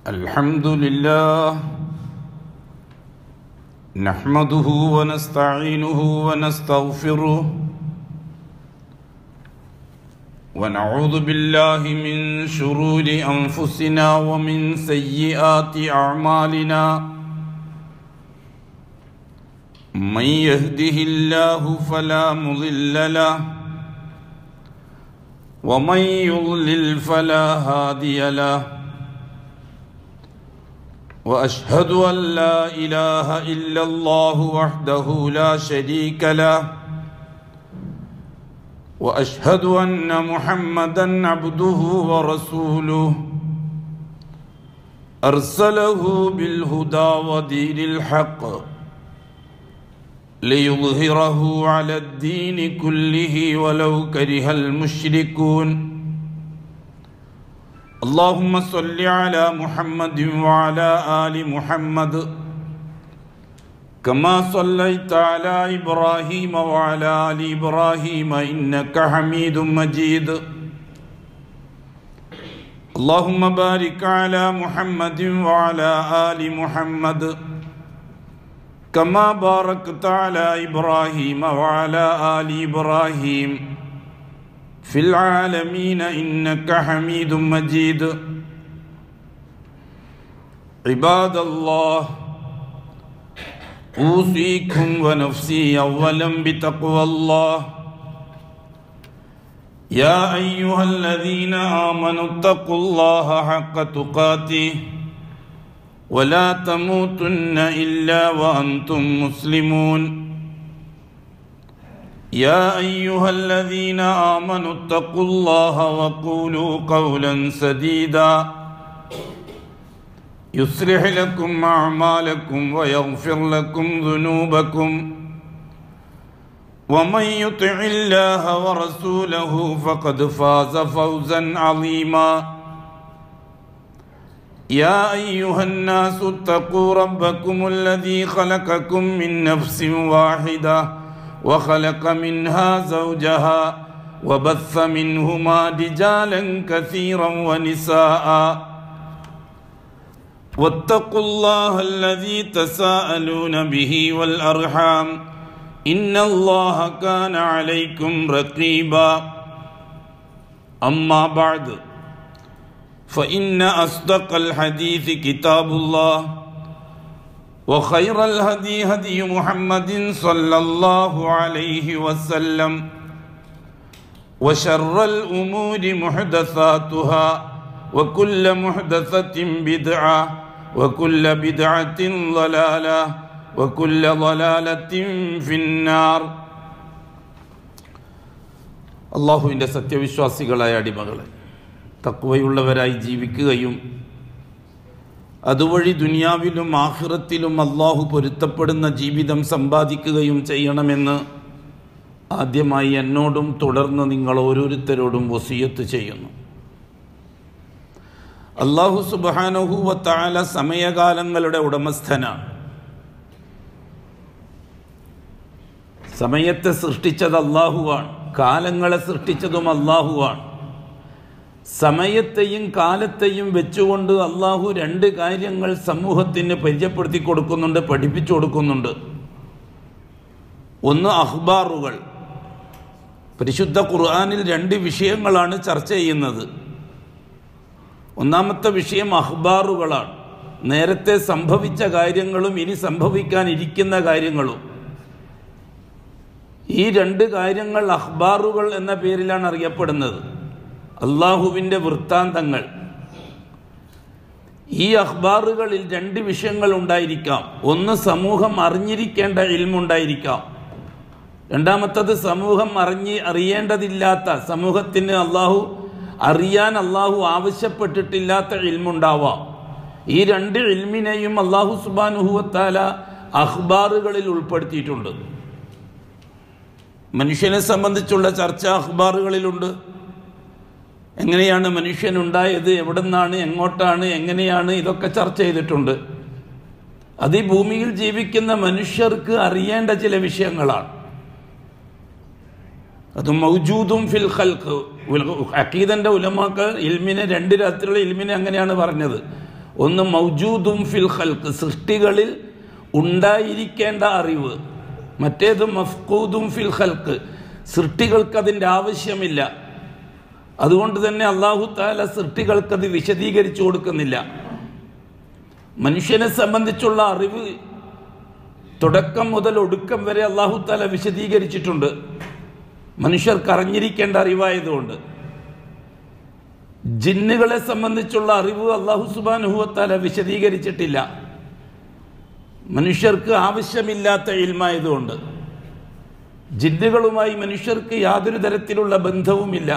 الحمد لله نحمده ونستعينه ونستغفره ونعوذ بالله من شرور أنفسنا ومن سيئات أعمالنا من يهده الله فلا مضل له ومن يضلل فلا هادي له واشهد ان لا اله الا الله وحده لا شريك له واشهد ان محمدا عبده ورسوله ارسله بالهدى ودين الحق ليظهره على الدين كله ولو كره المشركون اللهم صل على محمد وعلى ال محمد كما صليت على ابراهيم وعلى ال ابراهيم انك حميد مجيد اللهم بارك على محمد وعلى ال محمد كما باركت على ابراهيم وعلى ال ابراهيم في العالمين انك حميد مجيد عباد الله اوصيكم ونفسي اولا بتقوى الله يا ايها الذين امنوا اتقوا الله حق تقاته ولا تموتن الا وانتم مسلمون يا ايها الذين امنوا اتقوا الله وقولوا قولا سديدا يصلح لكم اعمالكم ويغفر لكم ذنوبكم ومن يطع الله ورسوله فقد فاز فوزا عظيما يا ايها الناس اتقوا ربكم الذي خلقكم من نفس واحده وخلق منها زوجها وبث منهما رجالا كثيرا ونساء واتقوا الله الذي تساءلون به والارحام ان الله كان عليكم رقيبا اما بعد فان اصدق الحديث كتاب الله وخير الهدي هدي محمد صلى الله عليه وسلم وشر الأمور محدثاتها وكل محدثة بدعة وكل بدعة ضلالة وكل ضلالة في النار അള്ളാഹുവിൻ്റെ സത്യവിശ്വാസികളായ അടിമകളെ തക്വയുള്ളവരായി ജീവിക്കുകയും അതുവഴി ദുനിയാവിലും ആഹ്റത്തിലും അള്ളാഹു പൊരുത്തപ്പെടുന്ന ജീവിതം സമ്പാദിക്കുകയും ചെയ്യണമെന്ന് ആദ്യമായി എന്നോടും തുടർന്ന് നിങ്ങൾ ഓരോരുത്തരോടും വസിയത്ത് ചെയ്യുന്നു അള്ളാഹു സുബാനുഹൂവത്താല സമയകാലങ്ങളുടെ ഉടമസ്ഥനാണ് സമയത്തെ സൃഷ്ടിച്ചത് അള്ളാഹുവാണ് കാലങ്ങളെ സൃഷ്ടിച്ചതും അള്ളാഹുവാണ് സമയത്തെയും കാലത്തെയും വെച്ചുകൊണ്ട് അള്ളാഹു രണ്ട് കാര്യങ്ങൾ സമൂഹത്തിന് പരിചയപ്പെടുത്തി കൊടുക്കുന്നുണ്ട് പഠിപ്പിച്ചു കൊടുക്കുന്നുണ്ട് ഒന്ന് അഖ്ബാറുകൾ പരിശുദ്ധ ഖുർആാനിൽ രണ്ട് വിഷയങ്ങളാണ് ചർച്ച ചെയ്യുന്നത് ഒന്നാമത്തെ വിഷയം അഖ്ബാറുകളാണ് നേരത്തെ സംഭവിച്ച കാര്യങ്ങളും ഇനി സംഭവിക്കാനിരിക്കുന്ന കാര്യങ്ങളും ഈ രണ്ട് കാര്യങ്ങൾ അഖ്ബാറുകൾ എന്ന പേരിലാണ് അറിയപ്പെടുന്നത് അള്ളാഹുവിൻ്റെ വൃത്താന്തങ്ങൾ ഈ അഖ്ബാറുകളിൽ രണ്ട് വിഷയങ്ങൾ ഉണ്ടായിരിക്കാം ഒന്ന് സമൂഹം അറിഞ്ഞിരിക്കേണ്ട ഇൽമുണ്ടായിരിക്കാം രണ്ടാമത്തത് സമൂഹം അറിഞ്ഞ് അറിയേണ്ടതില്ലാത്ത സമൂഹത്തിന് അള്ളാഹു അറിയാൻ അള്ളാഹു ആവശ്യപ്പെട്ടിട്ടില്ലാത്ത ഇൽമുണ്ടാവാം ഈ രണ്ട് ഇൽമിനെയും അള്ളാഹു സുബാനുഹുവത്താല അഖ്ബാറുകളിൽ ഉൾപ്പെടുത്തിയിട്ടുണ്ട് മനുഷ്യനെ സംബന്ധിച്ചുള്ള ചർച്ച അഖ്ബാറുകളിലുണ്ട് എങ്ങനെയാണ് മനുഷ്യനുണ്ടായത് എവിടെ നിന്നാണ് എങ്ങോട്ടാണ് എങ്ങനെയാണ് ഇതൊക്കെ ചർച്ച ചെയ്തിട്ടുണ്ട് അത് ഈ ഭൂമിയിൽ ജീവിക്കുന്ന മനുഷ്യർക്ക് അറിയേണ്ട ചില വിഷയങ്ങളാണ് അത് മൗജൂദും ഫിൽ ഖൽഖ് അക്കീദന്റെ ഉലമാക്കൾ ഇൽമിനെ രണ്ട് തരത്തിലുള്ള ഇൽമിനെ അങ്ങനെയാണ് പറഞ്ഞത് ഒന്ന് മൗജൂദും ഫിൽ ഖൽക്ക് സൃഷ്ടികളിൽ ഉണ്ടായിരിക്കേണ്ട അറിവ് മറ്റേത് മഫ്കൂദും ഫിൽ ഖൽക്ക് സൃഷ്ടികൾക്ക് അതിൻ്റെ ആവശ്യമില്ല അതുകൊണ്ട് തന്നെ അള്ളാഹു താല സൃഷ്ടികൾക്കത് വിശദീകരിച്ചു കൊടുക്കുന്നില്ല മനുഷ്യനെ സംബന്ധിച്ചുള്ള അറിവ് തുടക്കം മുതൽ ഒടുക്കം വരെ അള്ളാഹു താല വിശദീകരിച്ചിട്ടുണ്ട് മനുഷ്യർക്ക് അറിഞ്ഞിരിക്കേണ്ട അറിവായതുകൊണ്ട് ജിന്നുകളെ സംബന്ധിച്ചുള്ള അറിവ് അള്ളാഹു സുബാനുഹുവത്താല വിശദീകരിച്ചിട്ടില്ല മനുഷ്യർക്ക് ആവശ്യമില്ലാത്ത ഇൽമായതുകൊണ്ട് ജിന്നുകളുമായി മനുഷ്യർക്ക് യാതൊരു തരത്തിലുള്ള ബന്ധവുമില്ല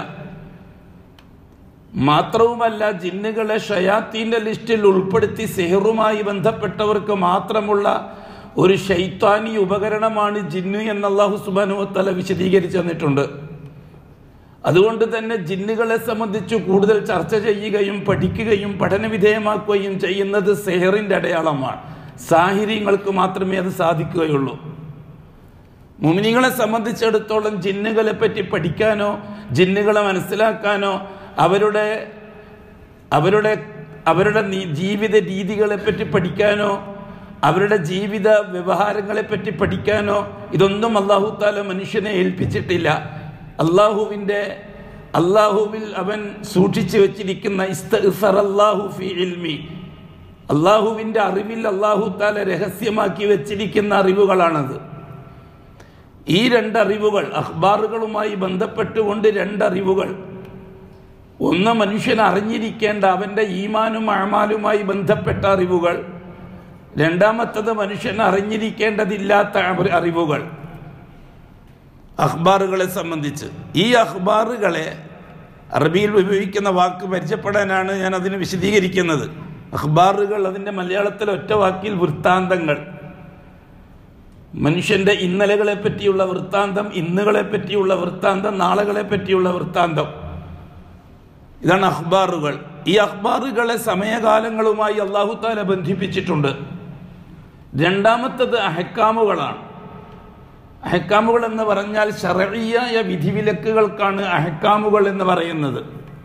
മാത്രവുമല്ല ജിന്നുകളെ ഷയാത്തീൻ്റെ ലിസ്റ്റിൽ ഉൾപ്പെടുത്തി സെഹറുമായി ബന്ധപ്പെട്ടവർക്ക് മാത്രമുള്ള ഒരു ഷൈത്താനി ഉപകരണമാണ് ജിന്നു എന്ന് അള്ളാഹു സുബാനുവത്തല വിശദീകരിച്ചു തന്നിട്ടുണ്ട് അതുകൊണ്ട് തന്നെ ജിന്നുകളെ സംബന്ധിച്ച് കൂടുതൽ ചർച്ച ചെയ്യുകയും പഠിക്കുകയും പഠനവിധേയമാക്കുകയും ചെയ്യുന്നത് സെഹറിൻ്റെ അടയാളമാണ് സാഹിര്യങ്ങൾക്ക് മാത്രമേ അത് സാധിക്കുകയുള്ളൂ മുമിനികളെ സംബന്ധിച്ചിടത്തോളം ജിന്നുകളെ പറ്റി പഠിക്കാനോ ജിന്നുകളെ മനസ്സിലാക്കാനോ അവരുടെ അവരുടെ അവരുടെ നീ- ജീവിത രീതികളെ പറ്റി പഠിക്കാനോ അവരുടെ ജീവിത വ്യവഹാരങ്ങളെ പറ്റി പഠിക്കാനോ ഇതൊന്നും അള്ളാഹു താല മനുഷ്യനെ ഏൽപ്പിച്ചിട്ടില്ല അള്ളാഹുവിൻ്റെ അള്ളാഹുവിൽ അവൻ സൂക്ഷിച്ചു വെച്ചിരിക്കുന്ന ഇസ്തഗ്ഫർ അല്ലാഹു ഫി ഇൽമി അള്ളാഹുവിൻ്റെ അറിവിൽ അള്ളാഹു താല രഹസ്യമാക്കി വെച്ചിരിക്കുന്ന അറിവുകളാണത് ഈ രണ്ടറിവുകൾ അഖ്ബാറുകളുമായി ബന്ധപ്പെട്ടുകൊണ്ട് രണ്ടറിവുകൾ ഒന്ന് മനുഷ്യൻ അറിഞ്ഞിരിക്കേണ്ട അവൻ്റെ ഈമാനും അഴമാലുമായി ബന്ധപ്പെട്ട അറിവുകൾ രണ്ടാമത്തത് മനുഷ്യൻ അറിഞ്ഞിരിക്കേണ്ടതില്ലാത്ത അറി- അറിവുകൾ അഖ്ബാറുകളെ സംബന്ധിച്ച് ഈ അഖ്ബാറുകളെ അറബിയിൽ ഉപയോഗിക്കുന്ന വാക്ക് പരിചയപ്പെടാനാണ് ഞാൻ അതിന് വിശദീകരിക്കുന്നത് അഖ്ബാറുകൾ അതിൻ്റെ മലയാളത്തിൽ ഒറ്റ വാക്കിൽ വൃത്താന്തങ്ങൾ മനുഷ്യന്റെ ഇന്നലകളെ പറ്റിയുള്ള വൃത്താന്തം ഇന്നുകളെ പറ്റിയുള്ള വൃത്താന്തം നാളുകളെ പറ്റിയുള്ള വൃത്താന്തം ഇതാണ് അഖ്ബാറുകൾ ഈ അഖ്ബാറുകളെ സമയകാലങ്ങളുമായി അള്ളാഹു താല ബന്ധിപ്പിച്ചിട്ടുണ്ട് രണ്ടാമത്തത് അഹക്കാമുകളാണ് അഹക്കാമുകൾ എന്ന് പറഞ്ഞാൽ ഷറഈയായ വിധിവിലക്കുകൾക്കാണ് അഹക്കാമുകൾ എന്ന് പറയുന്നത്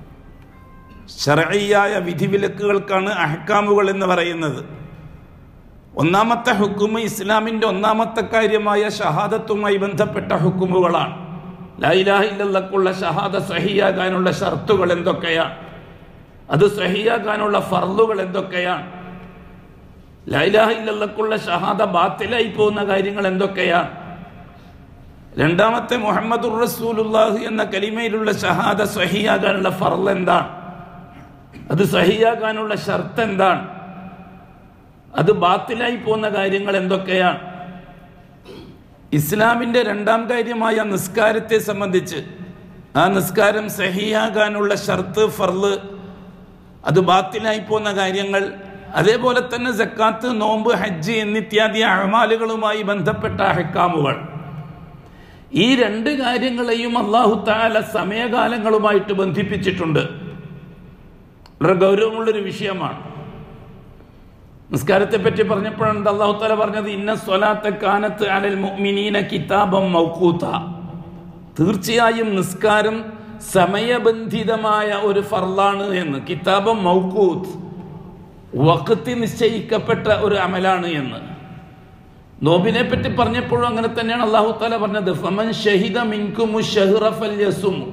ഷറഈയായ വിധിവിലക്കുകൾക്കാണ് അഹക്കാമുകൾ എന്ന് പറയുന്നത് ഒന്നാമത്തെ ഹുക്കുമ് ഇസ്ലാമിൻ്റെ ഒന്നാമത്തെ കാര്യമായ ഷഹാദത്തുമായി ബന്ധപ്പെട്ട ഹുക്കുമുകളാണ് ലൈലാഹില്ലക്കുള്ള ഷഹാദ സഹിയാകാനുള്ള ഷർത്തുകൾ എന്തൊക്കെയാണ് അത് സഹിയാകാനുള്ള ഫർളുകൾ എന്തൊക്കെയാണ് ലൈലാഹില്ലക്കുള്ള ഷഹാദ ബാത്തിലായി പോകുന്ന കാര്യങ്ങൾ എന്തൊക്കെയാണ് രണ്ടാമത്തെ മുഹമ്മദുർ റസൂലുല്ലാഹ് എന്ന കലിമയിലുള്ള ഷഹാദ സഹിയാകാനുള്ള ഫർൾ എന്താണ് അത് സഹിയാകാനുള്ള ഷർത്ത് എന്താണ് അത് ബാത്തിലായി പോകുന്ന കാര്യങ്ങൾ എന്തൊക്കെയാണ് ഇസ്ലാമിൻ്റെ രണ്ടാം കാര്യമായ നിസ്കാരത്തെ സംബന്ധിച്ച് ആ നിസ്കാരം സഹിയാകാനുള്ള ഷർത്ത് ഫർള് അത് ബാത്തിലായി പോകുന്ന കാര്യങ്ങൾ അതേപോലെ തന്നെ ജക്കാത്ത് നോമ്പ് ഹജ്ജ് എന്നിത്യാദി അഴമാലുകളുമായി ബന്ധപ്പെട്ട ഹെക്കാമുകൾ ഈ രണ്ട് കാര്യങ്ങളെയും അള്ളാഹു താല സമയകാലങ്ങളുമായിട്ട് ബന്ധിപ്പിച്ചിട്ടുണ്ട് വളരെ ഗൗരവമുള്ളൊരു വിഷയമാണ് നിസ്കാരത്തെ പറ്റി പറഞ്ഞപ്പോഴാണ് അള്ളാഹു താല പറഞ്ഞത് ഇന്ന സ്വലാത്ത കാനത്ത് അലൽ മുഅ്മിനീന കിതാബം മൗക്കൂത്ത തീർച്ചയായും നിസ്കാരം സമയബന്ധിതമായ ഒരു ഫർളാണ് എന്ന് കിതാബം മൗക്കൂത്ത് വക്കത്തി നിശ്ചയിക്കപ്പെട്ട ഒരു അമലാണ് എന്ന് നോബിനെ പറ്റി പറഞ്ഞപ്പോഴും അങ്ങനെ തന്നെയാണ് അള്ളാഹു താല പറഞ്ഞത് ഫമൻ ഷഹിദ മിൻകുമു ഷഹ്റ ഫല്യസുമു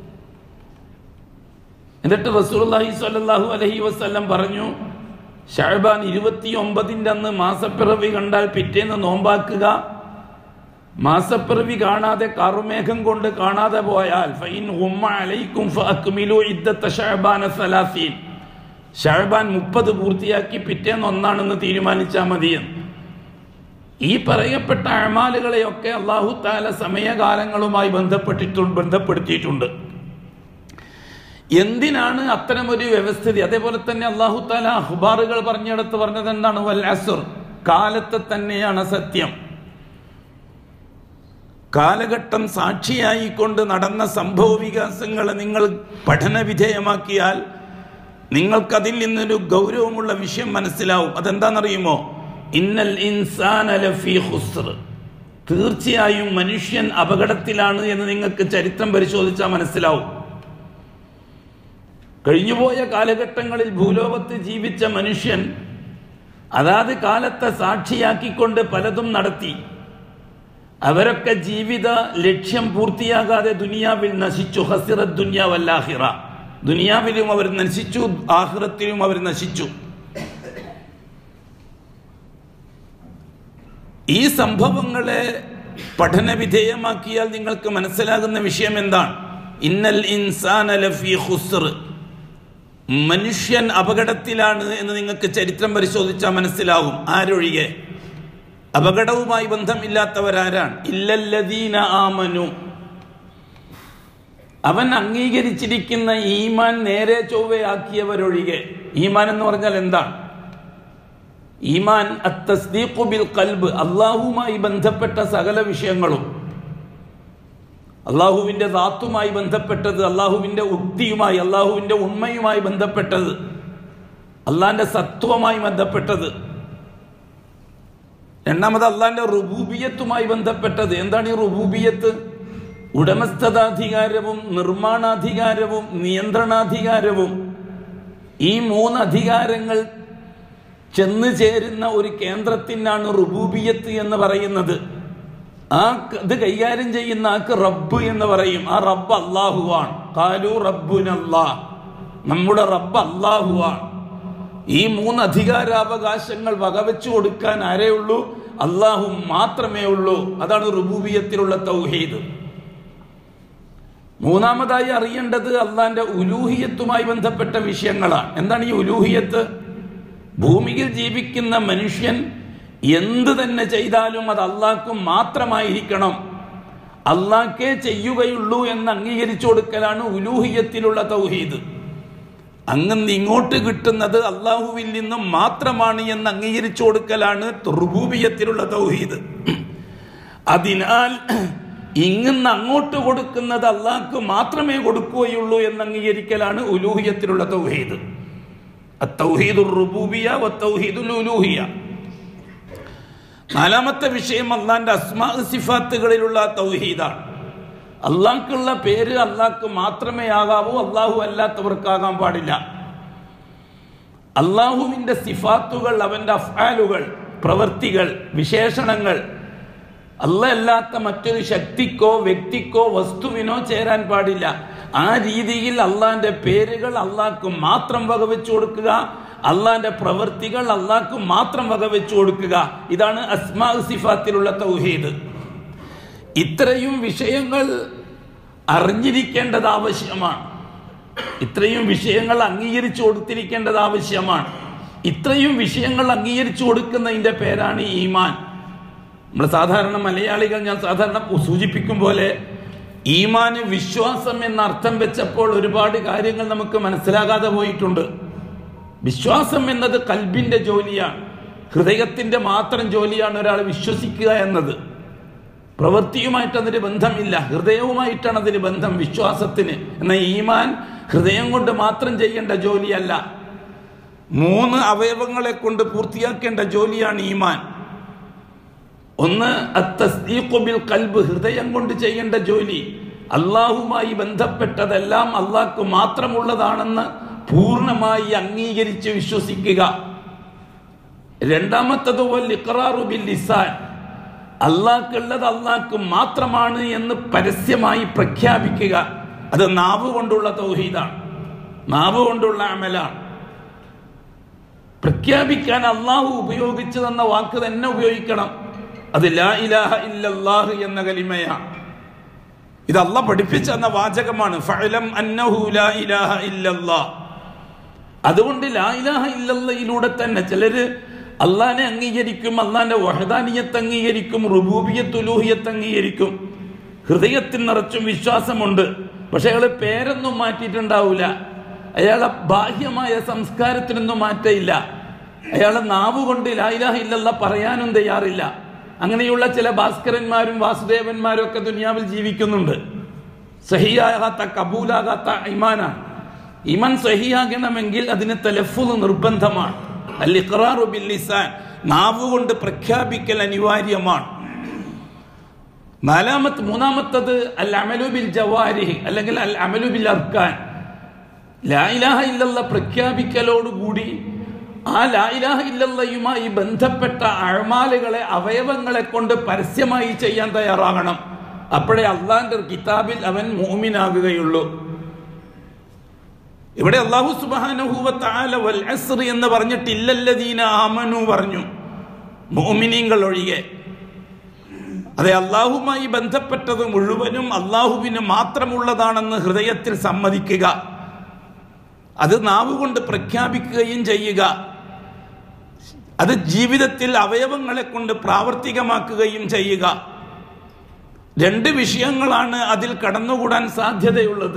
എന്നിട്ട് റസൂലുള്ളാഹി സ്വല്ലല്ലാഹു അലൈഹി വസല്ലം പറഞ്ഞു ഷഅബാൻ ഇരുപത്തി ഒമ്പതിൻ്റെ അന്ന് മാസപ്പിറവി കണ്ടാൽ പിറ്റേന്ന് നോമ്പാക്കുക മാസപ്പിറവി കാണാതെ കറുമേഘം കൊണ്ട് കാണാതെ പോയാൽ ഫൈൻ ഉമ്മ അലൈക്കും ഫഅക്മിലു ഇദ്ദത്ത ഷഅബാന സലാസീൻ ഷഅബാൻ മുപ്പത് പൂർത്തിയാക്കി പിറ്റേന്ന് ഒന്നാണെന്ന് തീരുമാനിച്ചാൽ മതിയെന്ന് ഈ പറയപ്പെട്ട അഴമാലുകളെയൊക്കെ അള്ളാഹു താല സമയകാലങ്ങളുമായി ബന്ധപ്പെട്ടിട്ടുണ്ട് ബന്ധപ്പെടുത്തിയിട്ടുണ്ട് എന്തിനാണ് അത്തരമൊരു വ്യവസ്ഥിതി അതേപോലെ തന്നെ അള്ളാഹു താല അഖ്ബാറുകൾ പറഞ്ഞിടത്ത് പറഞ്ഞത് എന്താണ് വൽ അസുർ കാലത്തെ തന്നെയാണ് സത്യം കാലഘട്ടം സാക്ഷിയായിക്കൊണ്ട് നടന്ന സംഭവ വികാസങ്ങളെ നിങ്ങൾ പഠന വിധേയമാക്കിയാൽ നിങ്ങൾക്കതിൽ നിന്നൊരു ഗൗരവമുള്ള വിഷയം മനസ്സിലാവും അതെന്താണെന്നറിയുമോ ഇന്നൽ ഇൻസാന ലഫീ ഖുസ്ർ തീർച്ചയായും മനുഷ്യൻ അപകടത്തിലാണ് എന്ന് നിങ്ങൾക്ക് ചരിത്രം പരിശോധിച്ചാൽ മനസ്സിലാവും കഴിഞ്ഞുപോയ കാലഘട്ടങ്ങളിൽ ഭൂലോകത്ത് ജീവിച്ച മനുഷ്യൻ അതാത് കാലത്തെ സാക്ഷിയാക്കിക്കൊണ്ട് പലതും നടത്തി അവരൊക്കെ ജീവിത ലക്ഷ്യം പൂർത്തിയാകാതെ ദുനിയാവിൽ നശിച്ചു ഹസിറത്ത് ദുനിയാവല്ലാഹിറ ദുനിയാവിലും അവർ നശിച്ചു ആഹിറത്തിലും അവർ നശിച്ചു ഈ സംഭവങ്ങളെ പഠന വിധേയമാക്കിയാൽ നിങ്ങൾക്ക് മനസ്സിലാകുന്ന വിഷയം എന്താണ് ഇന്നൽ ഇൻസാന ലഫി ഖുസ്ർ മനുഷ്യൻ അപകടത്തിലാണ് എന്ന് നിങ്ങൾക്ക് ചരിത്രം പരിശോധിച്ചാൽ മനസ്സിലാവും ആരൊഴികെ അപകടവുമായി ബന്ധമില്ലാത്തവരാരാണ് ഇല്ലല്ലദീന ആമനു അവൻ അംഗീകരിച്ചിരിക്കുന്ന ഈമാൻ നേരെ ചൊവ്വയാക്കിയവരൊഴികെ ഈമാൻ എന്ന് പറഞ്ഞാൽ എന്താണ് ഈമാൻ അത്തസ്ദീഖു ബിൽ കൽബ് അള്ളാഹുമായി ബന്ധപ്പെട്ട സകല വിഷയങ്ങളും അള്ളാഹുവിൻ്റെ ദാത്തുമായി ബന്ധപ്പെട്ടത് അള്ളാഹുവിൻ്റെ ഉക്തിയുമായി അള്ളാഹുവിൻ്റെ ഉണ്മയുമായി ബന്ധപ്പെട്ടത് അള്ളാഹിൻ്റെ സത്വമായി ബന്ധപ്പെട്ടത് രണ്ടാമത് അള്ളാഹിൻ്റെ റുബൂബിയത്തുമായി ബന്ധപ്പെട്ടത് എന്താണ് ഈ റുബൂബിയത്ത് ഉടമസ്ഥതാധികാരവും നിർമ്മാണാധികാരവും നിയന്ത്രണാധികാരവും ഈ മൂന്ന് അധികാരങ്ങൾ ചെന്ന് ചേരുന്ന ഒരു കേന്ദ്രത്തിനാണ് റുബൂബിയത്ത് എന്ന് പറയുന്നത് ആ ഇത് കൈകാര്യം ചെയ്യുന്ന ആക്ക് റബ്ബ് എന്ന് പറയും ആ റബ്ബ് അള്ളാഹുവാണ് കാലു റബ്ബുനല്ലാ നമ്മുടെ റബ്ബ് അള്ളാഹുവാണ് ഈ മൂന്ന് അധികാരാവകാശങ്ങൾ വകവെച്ചു കൊടുക്കാൻ ആരേ ഉള്ളൂ അള്ളാഹു മാത്രമേ ഉള്ളൂ അതാണ് റുബൂബിയത്തിലുള്ള തൗഹീദ് മൂന്നാമതായി അറിയേണ്ടത് അള്ളാന്റെ ഉലൂഹിയത്തുമായി ബന്ധപ്പെട്ട വിഷയങ്ങളാണ് എന്താണ് ഈ ഉലൂഹിയത്ത് ഭൂമിയിൽ ജീവിക്കുന്ന മനുഷ്യൻ എന്ത് തന്നെ ചെയ്താലും അത് അള്ളാഹ്ക്ക് മാത്രമായിരിക്കണം അള്ളാഹ്ക്കേ ചെയ്യുകയുള്ളൂ എന്ന് അംഗീകരിച്ചു കൊടുക്കലാണ് ഉലൂഹിയത്തിലുള്ള തൗഹീദ് അങ്ങനെ ഇങ്ങോട്ട് കിട്ടുന്നത് അള്ളാഹുവിൽ നിന്നും മാത്രമാണ് എന്ന് അംഗീകരിച്ചു കൊടുക്കലാണ് റുബൂബിയത്തിലുള്ള തൗഹീദ് അതിനാൽ ഇങ്ങന്ന് അങ്ങോട്ട് കൊടുക്കുന്നത് അള്ളാഹ്ക്ക് മാത്രമേ കൊടുക്കുകയുള്ളൂ എന്ന് അംഗീകരിക്കലാണ് ഉലൂഹിയത്തിലുള്ള തൗഹീദ് അത്തൗഹീദുർ റുബൂബിയ വത്തൗഹീദുൽ ഉലൂഹിയ നാലാമത്തെ വിഷയം അള്ളാന്റെ അസ്മാ സിഫാത്തുകളിലുള്ള തൗഹീദാണ് അള്ളാഹ്ക്കുള്ള പേര് അള്ളാഹ്ക്ക് മാത്രമേ ആകാവൂ അള്ളാഹു അല്ലാത്തവർക്കാകാൻ പാടില്ല അള്ളാഹുവിന്റെ സിഫാത്തുകൾ അവന്റെ അഫ്ആലുകൾ പ്രവൃത്തികൾ വിശേഷണങ്ങൾ അല്ല അല്ലാത്ത മറ്റൊരു ശക്തിക്കോ വ്യക്തിക്കോ വസ്തുവിനോ ചേരാൻ പാടില്ല ആ രീതിയിൽ അള്ളാന്റെ പേരുകൾ അള്ളാഹ്ക്ക് മാത്രം വകവെച്ചു കൊടുക്കുക അള്ളാന്റെ പ്രവൃത്തികൾ അള്ളാഹ്ക്ക് മാത്രം വകവെച്ചു കൊടുക്കുക ഇതാണ് അസ്മാ സിഫാത്തിലുള്ള തൗഹീദ് ഇത്രയും വിഷയങ്ങൾ അറിഞ്ഞിരിക്കേണ്ടത് ആവശ്യമാണ് ഇത്രയും വിഷയങ്ങൾ അംഗീകരിച്ചു കൊടുത്തിരിക്കേണ്ടത് ആവശ്യമാണ് ഇത്രയും വിഷയങ്ങൾ അംഗീകരിച്ചു കൊടുക്കുന്നതിൻ്റെ പേരാണ് ഈമാൻ നമ്മൾ സാധാരണ മലയാളികൾ ഞാൻ സാധാരണ സൂചിപ്പിക്കും പോലെ ഈമാന് വിശ്വാസം എന്ന അർത്ഥം വെച്ചപ്പോൾ ഒരുപാട് കാര്യങ്ങൾ നമുക്ക് മനസ്സിലാകാതെ പോയിട്ടുണ്ട് വിശ്വാസം എന്നത് കൽബിന്റെ ജോലിയാണ് ഹൃദയത്തിന്റെ മാത്രം ജോലിയാണ് ഒരാൾ വിശ്വസിക്കുക എന്നത് പ്രവൃത്തിയുമായിട്ട് അതിന് ബന്ധമില്ല ഹൃദയവുമായിട്ടാണ് അതിന് ബന്ധം വിശ്വാസത്തിന് എന്നാൽ ഈമാൻ ഹൃദയം കൊണ്ട് മാത്രം ചെയ്യേണ്ട ജോലിയല്ല മൂന്ന് അവയവങ്ങളെ കൊണ്ട് പൂർത്തിയാക്കേണ്ട ജോലിയാണ് ഈമാൻ ഒന്ന് ബിൽ കൽബ് ഹൃദയം കൊണ്ട് ചെയ്യേണ്ട ജോലി അള്ളാഹുമായി ബന്ധപ്പെട്ടതെല്ലാം അള്ളാഹ്ക്ക് മാത്രമുള്ളതാണെന്ന് പൂർണ്ണമായി അംഗീകരിച്ച് വിശ്വസിക്കുക രണ്ടാമത്തത് ബിൽ ലിസാൻ അള്ളാഹ്ക്കുള്ളത് അള്ളാഹ്ക്ക് മാത്രമാണ് എന്ന് പരസ്യമായി പ്രഖ്യാപിക്കുക അത് നാവ് കൊണ്ടുള്ള തൗഹീദാണ് നാവ് കൊണ്ടുള്ള അമലാണ് പ്രഖ്യാപിക്കാൻ അള്ളാഹു ഉപയോഗിച്ചു തന്ന വാക്ക് തന്നെ ഉപയോഗിക്കണം അത് ലാ ഇലാഹ ഇല്ലല്ലാഹ് എന്ന കലിമയാണ് ഇത് അല്ല പഠിപ്പിച്ച എന്ന വാചകമാണ് ഫഅലം അന്നഹു ലാ ഇലാഹ ഇല്ലല്ലാഹ് അതുകൊണ്ട് ലാ ഇലാഹ ഇല്ലല്ലയിലൂടെ തന്നെ ചിലര് അള്ളാനെ അംഗീകരിക്കും അള്ളാന്റെ വഹദാനിയത്ത് അംഗീകരിക്കും റുബൂബിയത്ത് ഉലൂഹിയത്ത് അംഗീകരിക്കും ഹൃദയത്തിൽ നിറച്ചും വിശ്വാസമുണ്ട് പക്ഷെ അയാൾ പേരൊന്നും മാറ്റിയിട്ടുണ്ടാവില്ല അയാളെ ബാഹ്യമായ സംസ്കാരത്തിനൊന്നും മാറ്റയില്ല അയാളെ നാവ് കൊണ്ട് ലായിലാഹ ഇല്ലല്ല പറയാനും തയ്യാറില്ല അങ്ങനെയുള്ള ചില ഭാസ്കരന്മാരും വാസുദേവന്മാരും ഒക്കെ ദുനിയാവിൽ ജീവിക്കുന്നുണ്ട് സഹിയാകാത്ത കബൂലാകാത്ത ഇമാനാണ് ഇമാൻ സഹിയാകണമെങ്കിൽ അതിന് തലഫുദ് നിർബന്ധമാണ് അൽ ഇഖ്റാറു ബിൽ ലിസാൻ നാവ് കൊണ്ട് പ്രഖ്യാപിക്കൽ അനിവാര്യമാണ് നാലാമത്തെ മൂന്നാമത്തത് അൽ അമലു ബിൽ ജവാരിഹ് അല്ലെങ്കിൽ അൽ അമലു ബിൽ അർക്കാൻ ലായിലാഹ ഇല്ലല്ല പ്രഖ്യാപിക്കലോടുകൂടി ആ ലായിലാഹ ഇല്ലല്ലയുമായി ബന്ധപ്പെട്ട അഴമാലുകളെ അവയവങ്ങളെ കൊണ്ട് പരസ്യമായി ചെയ്യാൻ തയ്യാറാകണം അപ്പോഴേ അള്ളാന്റെ കിതാബിൽ അവൻ മോമിനാകുകയുള്ളൂ ഇവിടെ അള്ളാഹു സുബാനഹൂവത്താല വൽ അസ്ർ എന്ന് പറഞ്ഞിട്ട് ഇല്ലല്ലദീന ആമനു പറഞ്ഞു മോമിനീങ്ങൾ ഒഴികെ അതെ അള്ളാഹുമായി ബന്ധപ്പെട്ടത് മുഴുവനും അള്ളാഹുവിന് മാത്രമുള്ളതാണെന്ന് ഹൃദയത്തിൽ സമ്മതിക്കുക അത് നാവുകൊണ്ട് പ്രഖ്യാപിക്കുകയും ചെയ്യുക അത് ജീവിതത്തിൽ അവയവങ്ങളെ കൊണ്ട് പ്രാവർത്തികമാക്കുകയും ചെയ്യുക രണ്ട് വിഷയങ്ങളാണ് അതിൽ കടന്നുകൂടാൻ സാധ്യതയുള്ളത്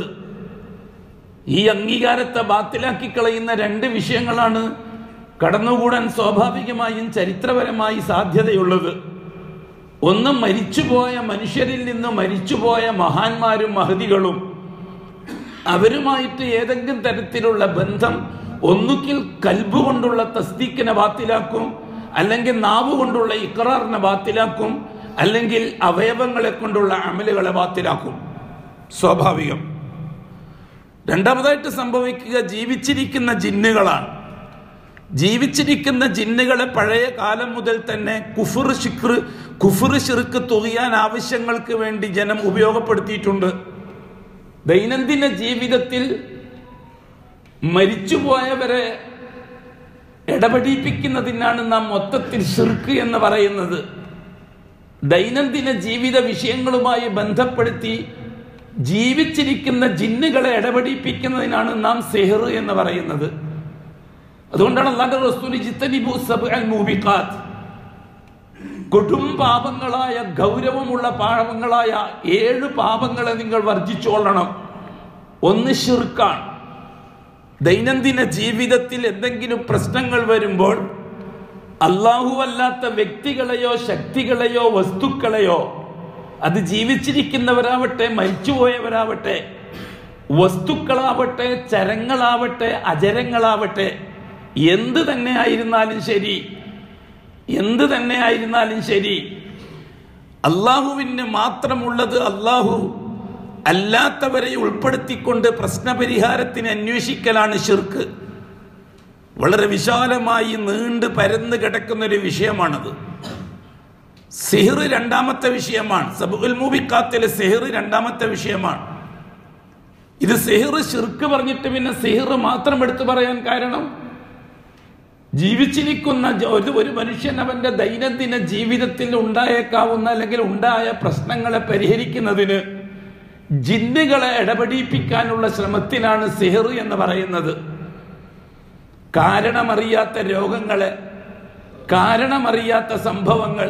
ഈ അംഗീകാരത്തെ ബാത്തിലാക്കി കളയുന്ന രണ്ട് വിഷയങ്ങളാണ് കടന്നുകൂടാൻ സ്വാഭാവികമായും ചരിത്രപരമായി സാധ്യതയുള്ളത് ഒന്ന് മരിച്ചുപോയ മനുഷ്യരിൽ നിന്ന് മരിച്ചുപോയ മഹാന്മാരും മഹതികളും അവരുമായിട്ട് ഏതെങ്കിലും തരത്തിലുള്ള ബന്ധം ഒന്നുകിൽ കൽബ് കൊണ്ടുള്ള തസ്തീക്കിനെ ബാത്തിലാക്കും അല്ലെങ്കിൽ നാവ് കൊണ്ടുള്ള ഇക്കറാറിനെ ബാത്തിലാക്കും അല്ലെങ്കിൽ അവയവങ്ങളെ കൊണ്ടുള്ള അമലുകളെ ബാത്തിലാക്കും സ്വാഭാവികം രണ്ടാമതായിട്ട് സംഭവിക്കുക ജീവിച്ചിരിക്കുന്ന ജിന്നുകളാണ് ജീവിച്ചിരിക്കുന്ന ജിന്നുകളെ പഴയ കാലം മുതൽ തന്നെ കുഫുർ ശിക്ർ കുഫുർ ഷിർക്ക് തുകയാൻ ആവശ്യങ്ങൾക്ക് വേണ്ടി ജനം ഉപയോഗപ്പെടുത്തിയിട്ടുണ്ട് ദൈനംദിന ജീവിതത്തിൽ മരിച്ചുപോയവരെ ഇടപെടിപ്പിക്കുന്നതിനാണ് നാം മൊത്തത്തിൽ ഷിർക്ക് എന്ന് പറയുന്നത് ദൈനംദിന ജീവിത വിഷയങ്ങളുമായി ബന്ധപ്പെടുത്തി ജീവിച്ചിരിക്കുന്ന ജിന്നുകളെ ഇടപെടിപ്പിക്കുന്നതിനാണ് നാം സെഹർ എന്ന് പറയുന്നത് അതുകൊണ്ടാണ് അള്ളാന്റെ റസൂലി ജിത്തനിബു സബ് അൽ മൂബിഖാത്ത് കൊടും പാപങ്ങളായ ഗൗരവമുള്ള പാപങ്ങളായ ഏഴ് പാപങ്ങളെ നിങ്ങൾ വർജിച്ചോളണം ഒന്ന് ഷിർക്കാണ് ദൈനംദിന ജീവിതത്തിൽ എന്തെങ്കിലും പ്രശ്നങ്ങൾ വരുമ്പോൾ അള്ളാഹു അല്ലാത്ത വ്യക്തികളെയോ ശക്തികളെയോ വസ്തുക്കളെയോ അത് ജീവിച്ചിരിക്കുന്നവരാവട്ടെ മരിച്ചുപോയവരാവട്ടെ വസ്തുക്കളാവട്ടെ ചരങ്ങളാവട്ടെ അജരങ്ങളാവട്ടെ എന്ത് തന്നെ ആയിരുന്നാലും ശരി എന്ത് തന്നെ ആയിരുന്നാലും ശരി അള്ളാഹുവിന് മാത്രമുള്ളത് അള്ളാഹു അല്ലാത്തവരെ ഉൾപ്പെടുത്തിക്കൊണ്ട് പ്രശ്നപരിഹാരത്തിന് അന്വേഷിക്കലാണ് ഷിർക്ക് വളരെ വിശാലമായി നീണ്ട് പരന്ന് കിടക്കുന്ന ഒരു വിഷയമാണത് സിഹിർ രണ്ടാമത്തെ വിഷയമാണ് സബുൽ മൂബിക്കാത്തിലെ സിഹിർ രണ്ടാമത്തെ വിഷയമാണ് ഇത് സിഹിർ ഷിർക്ക് പറഞ്ഞിട്ട് പിന്നെ സിഹിർ മാത്രം എടുത്തു പറയാൻ കാരണം ജീവിച്ചിരിക്കുന്ന ഒരു ഒരു മനുഷ്യൻ അവന്റെ ദൈനംദിന ജീവിതത്തിൽ ഉണ്ടായേക്കാവുന്ന അല്ലെങ്കിൽ ഉണ്ടായ പ്രശ്നങ്ങളെ പരിഹരിക്കുന്നതിന് ജിന്നുകളെ ഇടപെടിപ്പിക്കാനുള്ള ശ്രമത്തിനാണ് സിഹിർ എന്ന് പറയുന്നത് കാരണമറിയാത്ത രോഗങ്ങളെ കാരണമറിയാത്ത സംഭവങ്ങൾ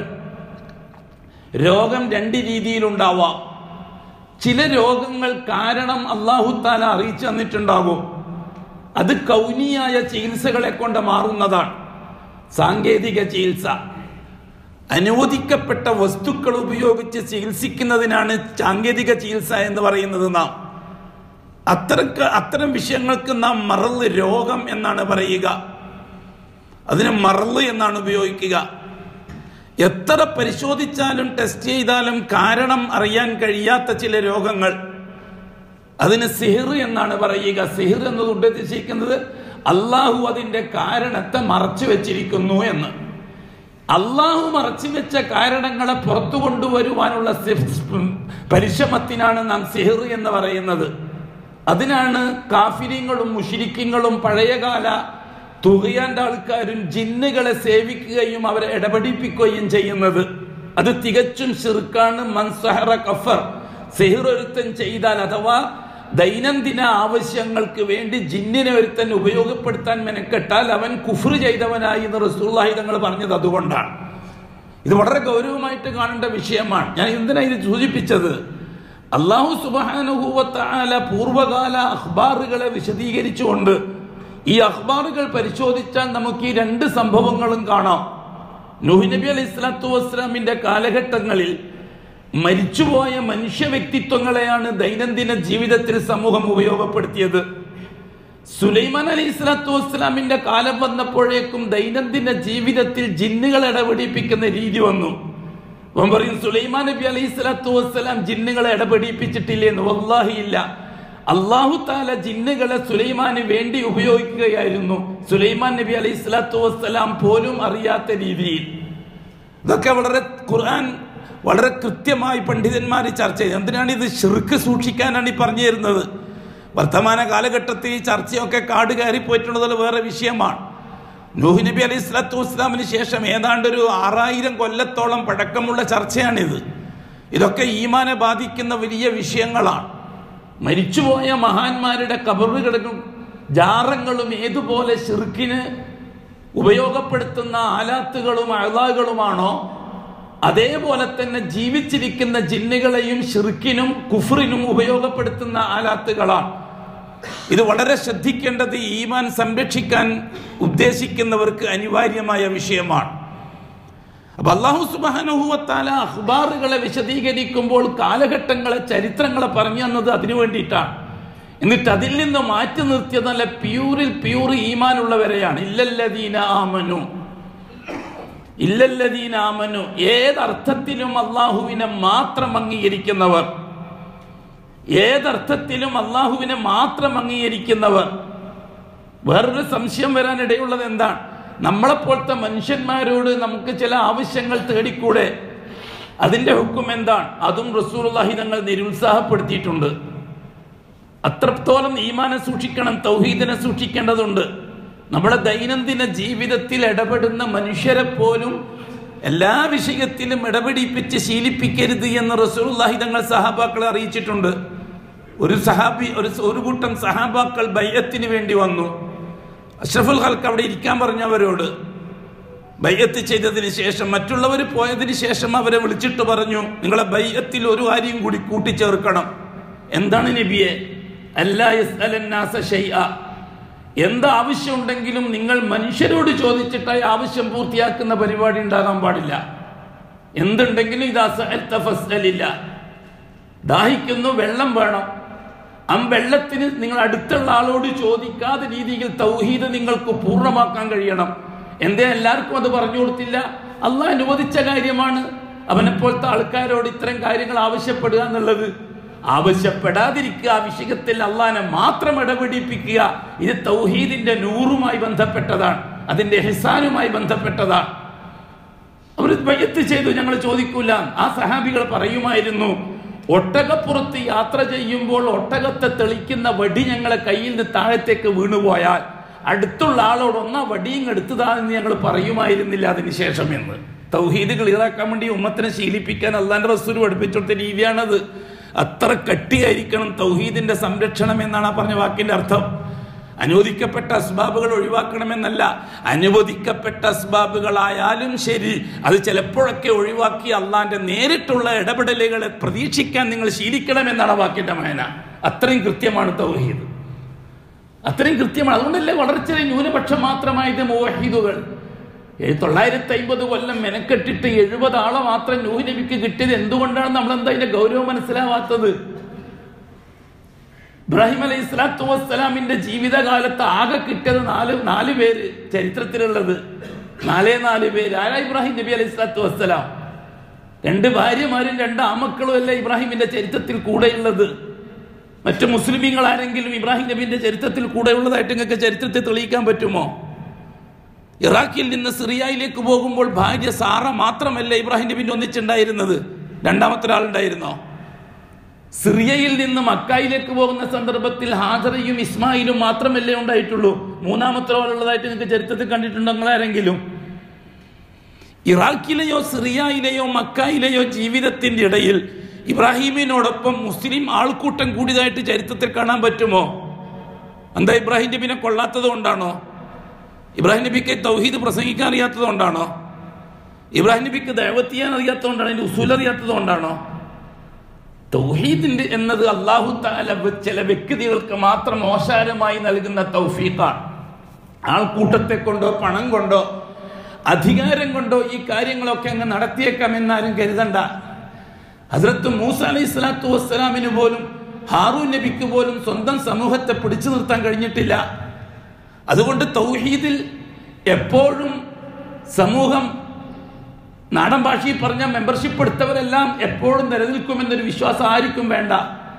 രോഗം രണ്ട് രീതിയിലുണ്ടാവാം ചില രോഗങ്ങൾ കാരണം അള്ളാഹുത്താല അറിയിച്ചു തന്നിട്ടുണ്ടാകും അത് കൗനിയായ ചികിത്സകളെ കൊണ്ട് മാറുന്നതാണ് സാങ്കേതിക ചികിത്സ അനുവദിക്കപ്പെട്ട വസ്തുക്കൾ ഉപയോഗിച്ച് ചികിത്സിക്കുന്നതിനാണ് സാങ്കേതിക ചികിത്സ എന്ന് പറയുന്നത് നാം അത്രക്ക് അത്തരം വിഷയങ്ങൾക്ക് നാം മറല് രോഗം എന്നാണ് പറയുക അതിന് മറല് എന്നാണ് ഉപയോഗിക്കുക എത്ര പരിശോധിച്ചാലും ടെസ്റ്റ് ചെയ്താലും കാരണം അറിയാൻ കഴിയാത്ത ചില രോഗങ്ങൾ അതിന് സിഹിർ എന്നാണ് പറയുക സിഹിർ എന്നത് ഉദ്ദേശിക്കുന്നത് അള്ളാഹു അതിന്റെ കാരണത്തെ മറച്ചു വെച്ചിരിക്കുന്നു എന്ന് അള്ളാഹു മറച്ചു വെച്ച കാരണങ്ങളെ പുറത്തു കൊണ്ടുവരുവാനുള്ള പരിശ്രമത്തിനാണ് നാം സിഹിർ എന്ന് പറയുന്നത് അതിനാണ് കാഫിര്യങ്ങളും മുഷിരിക്കങ്ങളും പഴയകാല തുകയാന്റെ ആൾക്കാരും ജിന്നുകളെ സേവിക്കുകയും അവരെ ഇടപെടിപ്പിക്കുകയും ചെയ്യുന്നത് അത് തികച്ചും ഷിർക്കാണ് മൻസഹറ കഫർ സിഹിർ ഒരുത്തൻ ചെയ്താൽ അഥവാ ദൈനംദിന ആവശ്യങ്ങൾക്ക് വേണ്ടി ജിന്നിനെ ഒരുത്തൻ ഉപയോഗപ്പെടുത്താൻ മെനക്കെട്ടാൽ അവൻ കുഫർ ചെയ്തവനായി എന്ന് റസൂള്ളാഹി തങ്ങൾ പറഞ്ഞത് അതുകൊണ്ടാണ് ഇത് വളരെ ഗൗരവമായിട്ട് കാണേണ്ട വിഷയമാണ് ഞാൻ എന്തിനാ ഇത് സൂചിപ്പിച്ചത് അള്ളാഹു സുബാനുഭൂവത്താല പൂർവകാല അഖ്ബാറുകളെ വിശദീകരിച്ചുകൊണ്ട് ഈ അഖ്ബാറുകൾ പരിശോധിച്ചാൽ നമുക്ക് ഈ രണ്ട് സംഭവങ്ങളും കാണാം നൂഹ് നബി അലൈഹി സ്വലാത്തു വസ്സലാമിന്റെ കാലഘട്ടങ്ങളിൽ മരിച്ചുപോയ മനുഷ്യ വ്യക്തിത്വങ്ങളെയാണ് ദൈനംദിന ജീവിതത്തിൽ സമൂഹം ഉപയോഗപ്പെടുത്തിയത് സുലൈമാൻ അലൈഹി സ്വലാത്തു വസ്സലാമിന്റെ കാലം വന്നപ്പോഴേക്കും ദൈനംദിന ജീവിതത്തിൽ ജിന്നുകൾ ഇടപെടിപ്പിക്കുന്ന രീതി വന്നു അവൻ പറയും സുലൈമാൻ നബി അലൈഹി സ്വലാത്തു വസ്സലാം ജിന്നുകളെ ഇടപെടിപ്പിച്ചിട്ടില്ലേ എന്ന് വല്ലാഹി ഇല്ല അള്ളാഹു താല ജിന്നുകളെ സുലൈമാന് വേണ്ടി ഉപയോഗിക്കുകയായിരുന്നു സുലൈമാൻ നബി അലൈഹി സ്വലാത്തു വസ്സലാം പോലും അറിയാത്ത രീതിയിൽ ഇതൊക്കെ വളരെ ഖുർആൻ വളരെ കൃത്യമായി പണ്ഡിതന്മാർ ചർച്ച ചെയ്ത് എന്തിനാണ് ഇത് ഷിർക്ക് സൂക്ഷിക്കാനാണ് ഈ പറഞ്ഞു തരുന്നത് വർത്തമാന കാലഘട്ടത്തിൽ ഈ ചർച്ചയൊക്കെ കാട് കയറി പോയിട്ടുള്ളത് വേറെ വിഷയമാണ് നൂഹ് നബി അലൈഹി സ്വലാത്തു വസ്സലാമിന് ശേഷം ഏതാണ്ട് ഒരു ആറായിരം കൊല്ലത്തോളം പഴക്കമുള്ള ചർച്ചയാണിത് ഇതൊക്കെ ഈമാനെ ബാധിക്കുന്ന വലിയ വിഷയങ്ങളാണ് മരിച്ചുപോയ മഹാന്മാരുടെ കബറുകളും ജാറങ്ങളും ഏതുപോലെ ഷിർക്കിന് ഉപയോഗപ്പെടുത്തുന്ന ആലാത്തുകളും അഴതാകളുമാണോ അതേപോലെ തന്നെ ജീവിച്ചിരിക്കുന്ന ജിന്നുകളെയും ഷിർക്കിനും കുഫറിനും ഉപയോഗപ്പെടുത്തുന്ന ആലാത്തുകളാണ് ഇത് വളരെ ശ്രദ്ധിക്കേണ്ടത് ഈമാൻ സംരക്ഷിക്കാൻ ഉദ്ദേശിക്കുന്നവർക്ക് അനിവാര്യമായ വിഷയമാണ് അപ്പൊ അള്ളാഹു സുബാനുഹുവത്താല അഖ്ബാറുകളെ വിശദീകരിക്കുമ്പോൾ കാലഘട്ടങ്ങളെ ചരിത്രങ്ങളെ പറഞ്ഞു തന്നത് അതിനു വേണ്ടിയിട്ടാണ് എന്നിട്ട് അതിൽ നിന്ന് മാറ്റി നിർത്തിയത് നല്ല പ്യൂരിൽ പ്യൂർ ഈമാനുള്ളവരെയാണ് ഇല്ലല്ലദീന ആമനു ഇല്ലല്ലദീന ആമനു ഏതർത്ഥത്തിലും അള്ളാഹുവിനെ മാത്രം അംഗീകരിക്കുന്നവർ ഏതർത്ഥത്തിലും അള്ളാഹുവിനെ മാത്രം അംഗീകരിക്കുന്നവർ വേറൊരു സംശയം വരാനിടയുള്ളത് എന്താണ് നമ്മളെപ്പോലത്തെ മനുഷ്യന്മാരോട് നമുക്ക് ചില ആവശ്യങ്ങൾ തേടിക്കൂടെ അതിന്റെ ഹുക്കും എന്താണ് അതും റസൂലുള്ളാഹി തങ്ങൾ നിരുത്സാഹപ്പെടുത്തിയിട്ടുണ്ട് അത്രത്തോളം ഈമാനെ സൂക്ഷിക്കണം തൗഹീദിനെ സൂക്ഷിക്കേണ്ടതുണ്ട് നമ്മുടെ ദൈനംദിന ജീവിതത്തിൽ ഇടപെടുന്ന മനുഷ്യരെ പോലും എല്ലാ വിഷയത്തിലും ഇടപെടിപ്പിച്ച് ശീലിപ്പിക്കരുത് എന്ന് റസൂലുള്ളാഹി തങ്ങൾ സഹാബാക്കളെ അറിയിച്ചിട്ടുണ്ട് ഒരു സഹാബി ഒരു ഒരു കൂട്ടം സഹാബാക്കൾ ബയ്യത്തിന് വേണ്ടി വന്നു അഷ്റഫുൽ ഹൽക്ക് അവിടെ ഇരിക്കാൻ പറഞ്ഞവരോട് ബയ്യത്ത് ചെയ്തതിന് ശേഷം മറ്റുള്ളവർ പോയതിന് ശേഷം അവരെ വിളിച്ചിട്ട് പറഞ്ഞു നിങ്ങളെ ബയ്യത്തിൽ ഒരു കാര്യം കൂടി കൂട്ടിച്ചേർക്കണം എന്താണ് നബിയെ അല്ലാ യസ്അലന്നാസ ശൈഅ എന്ത് ആവശ്യമുണ്ടെങ്കിലും നിങ്ങൾ മനുഷ്യരോട് ചോദിച്ചിട്ടായി ആവശ്യം പൂർത്തിയാക്കുന്ന പരിപാടി ഉണ്ടാകാൻ പാടില്ല എന്തുണ്ടെങ്കിലും ഇത് അസഅൽത ഫസ്അലില്ല ദാഹിക്കുന്നു വെള്ളം വേണം ആ വെള്ളത്തിന് നിങ്ങൾ അടുത്തുള്ള ആളോട് ചോദിക്കാതെ രീതിയിൽ തൗഹീദ് നിങ്ങൾക്ക് പൂർണ്ണമാക്കാൻ കഴിയണം എന്തേ എല്ലാവർക്കും അത് പറഞ്ഞു കൊടുത്തില്ല അള്ളാഹ് അനുവദിച്ച കാര്യമാണ് അവനെപ്പോലത്തെ ആൾക്കാരോട് ഇത്തരം കാര്യങ്ങൾ ആവശ്യപ്പെടുക എന്നുള്ളത് ആവശ്യപ്പെടാതിരിക്കുക ആ വിഷയത്തിൽ അള്ളാഹിനെ മാത്രം ഇടപെടിപ്പിക്കുക ഇത് തൗഹീദിന്റെ നൂറുമായി ബന്ധപ്പെട്ടതാണ് അതിന്റെ ഹിസാനുമായി ബന്ധപ്പെട്ടതാണ് അവർ ബയ്യത്ത് ചെയ്തു ഞങ്ങൾ ചോദിക്കൂല ആ സഹാബികൾ പറയുമായിരുന്നു ഒട്ടകപ്പുറത്ത് യാത്ര ചെയ്യുമ്പോൾ ഒട്ടകത്തെ തെളിക്കുന്ന വടി ഞങ്ങളെ കയ്യിൽ നിന്ന് താഴത്തേക്ക് വീണുപോയാൽ അടുത്തുള്ള ആളോട് ഒന്നാ വടിയും എടുത്തതാണെന്ന് ഞങ്ങൾ പറയുമായിരുന്നില്ല അതിനുശേഷം എന്ന് തൗഹീദ് ക്ലിയറാക്കാൻ വേണ്ടി ഉമ്മത്തിനെ ശീലിപ്പിക്കാൻ അള്ളാന്റെ റസൂൽ പഠിപ്പിച്ചെടുത്ത രീതിയാണത് അത്ര കട്ടിയായിരിക്കണം തൗഹീദിന്റെ സംരക്ഷണം എന്നാണ് ആ പറഞ്ഞ വാക്കിന്റെ അർത്ഥം അനുവദിക്കപ്പെട്ട അസ്ബാബുകൾ ഒഴിവാക്കണമെന്നല്ല അനുവദിക്കപ്പെട്ട അസ്ബാബുകളായാലും ശരി അത് ചിലപ്പോഴൊക്കെ ഒഴിവാക്കി അള്ളാന്റെ നേരിട്ടുള്ള ഇടപെടലുകളെ പ്രതീക്ഷിക്കാൻ നിങ്ങൾ ശീലിക്കണമെന്നാണ് ആ വാക്കിന്റെ മേന അത്രയും കൃത്യമാണ് തൗഹീദ് അത്രയും കൃത്യമാണ് അതുകൊണ്ടല്ലേ വളർച്ച ന്യൂനപക്ഷം മാത്രമായത് മോഹിദുകൾ തൊള്ളായിരത്തി അമ്പത് കൊല്ലം മെനക്കെട്ടിട്ട് എഴുപത് ആളെ മാത്രം നൂഹ് നബിക്ക് കിട്ടിയത് എന്തുകൊണ്ടാണ് നമ്മൾ എന്താ അതിന്റെ ഗൗരവം മനസ്സിലാവാത്തത് ഇബ്രാഹിം അലൈഹി സ്വലാത്തു വസ്സലാമിന്റെ ജീവിതകാലത്ത് ആകെ കിട്ടിയത് നാല് നാല് പേര് ചരിത്രത്തിലുള്ളത് നാലേ നാല് പേര് ആരാ ഇബ്രാഹിം നബി അലൈഹി സ്വലാത്തു വസ്സലാം രണ്ട് ഭാര്യമാരും രണ്ട് ആമക്കളും അല്ല ഇബ്രാഹിമിന്റെ ചരിത്രത്തിൽ കൂടെയുള്ളത് മറ്റു മുസ്ലിമീങ്ങൾ ആരെങ്കിലും ഇബ്രാഹിം നബിന്റെ ചരിത്രത്തിൽ കൂടെയുള്ളതായിട്ട് നിങ്ങൾക്ക് ചരിത്രത്തെ തെളിയിക്കാൻ പറ്റുമോ ഇറാഖിൽ നിന്ന് സിറിയയിലേക്ക് പോകുമ്പോൾ ഭാര്യ സാറ മാത്രമല്ല ഇബ്രാഹിം നബിന്റെ ഒന്നിച്ചുണ്ടായിരുന്നത് രണ്ടാമത്തെ ഒരാളുണ്ടായിരുന്നോ സിറിയയിൽ നിന്ന് മക്കായിലേക്ക് പോകുന്ന സന്ദർഭത്തിൽ ഹാജറയും ഇസ്മായിലും മാത്രമല്ലേ ഉണ്ടായിട്ടുള്ളൂ മൂന്നാമത്തെ ഒരാളുള്ളതായിട്ട് നിങ്ങൾക്ക് ചരിത്രത്തിൽ കണ്ടിട്ടുണ്ടോ നിങ്ങളാരെങ്കിലും ഇറാഖിലെയോ സിറിയയിലെയോ മക്കായിലെയോ ജീവിതത്തിന്റെ ഇടയിൽ ഇബ്രാഹിമിനോടൊപ്പം മുസ്ലിം ആൾക്കൂട്ടം കൂടിയതായിട്ട് ചരിത്രത്തിൽ കാണാൻ പറ്റുമോ എന്താ ഇബ്രാഹിം നബിനെ കൊള്ളാത്തത് കൊണ്ടാണോ ഇബ്രാഹിം നബിക്ക് തൗഹീദ് പ്രസംഗിക്കാൻ അറിയാത്തത് കൊണ്ടാണോ ഇബ്രാഹിം നബിക്ക് ദൈവത്ത് ചെയ്യാൻ അറിയാത്തത് കൊണ്ടാണോ അതിന്റെ ഉസൂൽ അറിയാത്തത് കൊണ്ടാണോ തൗഹീദിന്റെ എന്നത് അള്ളാഹു താല ചില വ്യക്തികൾക്ക് മാത്രം ഓശാരമായി നൽകുന്ന തൗഫീഖാണ് ആൾക്കൂട്ടത്തെ കൊണ്ടോ പണം കൊണ്ടോ അധികാരം കൊണ്ടോ ഈ കാര്യങ്ങളൊക്കെ അങ്ങ് നടത്തിയേക്കാം എന്നാരും കരുതണ്ട ഹസ്രത്ത് മൂസ അലൈഹി സ്വലാത്തു വസ്സലാമിന് പോലും ഹാറൂൻ നബിക്ക് പോലും സ്വന്തം സമൂഹത്തെ പിടിച്ചു നിർത്താൻ കഴിഞ്ഞിട്ടില്ല അതുകൊണ്ട് തൗഹീദിൽ എപ്പോഴും സമൂഹം നാടൻ ഭാഷയിൽ പറഞ്ഞ മെമ്പർഷിപ്പ് എടുത്തവരെല്ലാം എപ്പോഴും നിലനിൽക്കുമെന്നൊരു വിശ്വാസം ആർക്കും വേണ്ട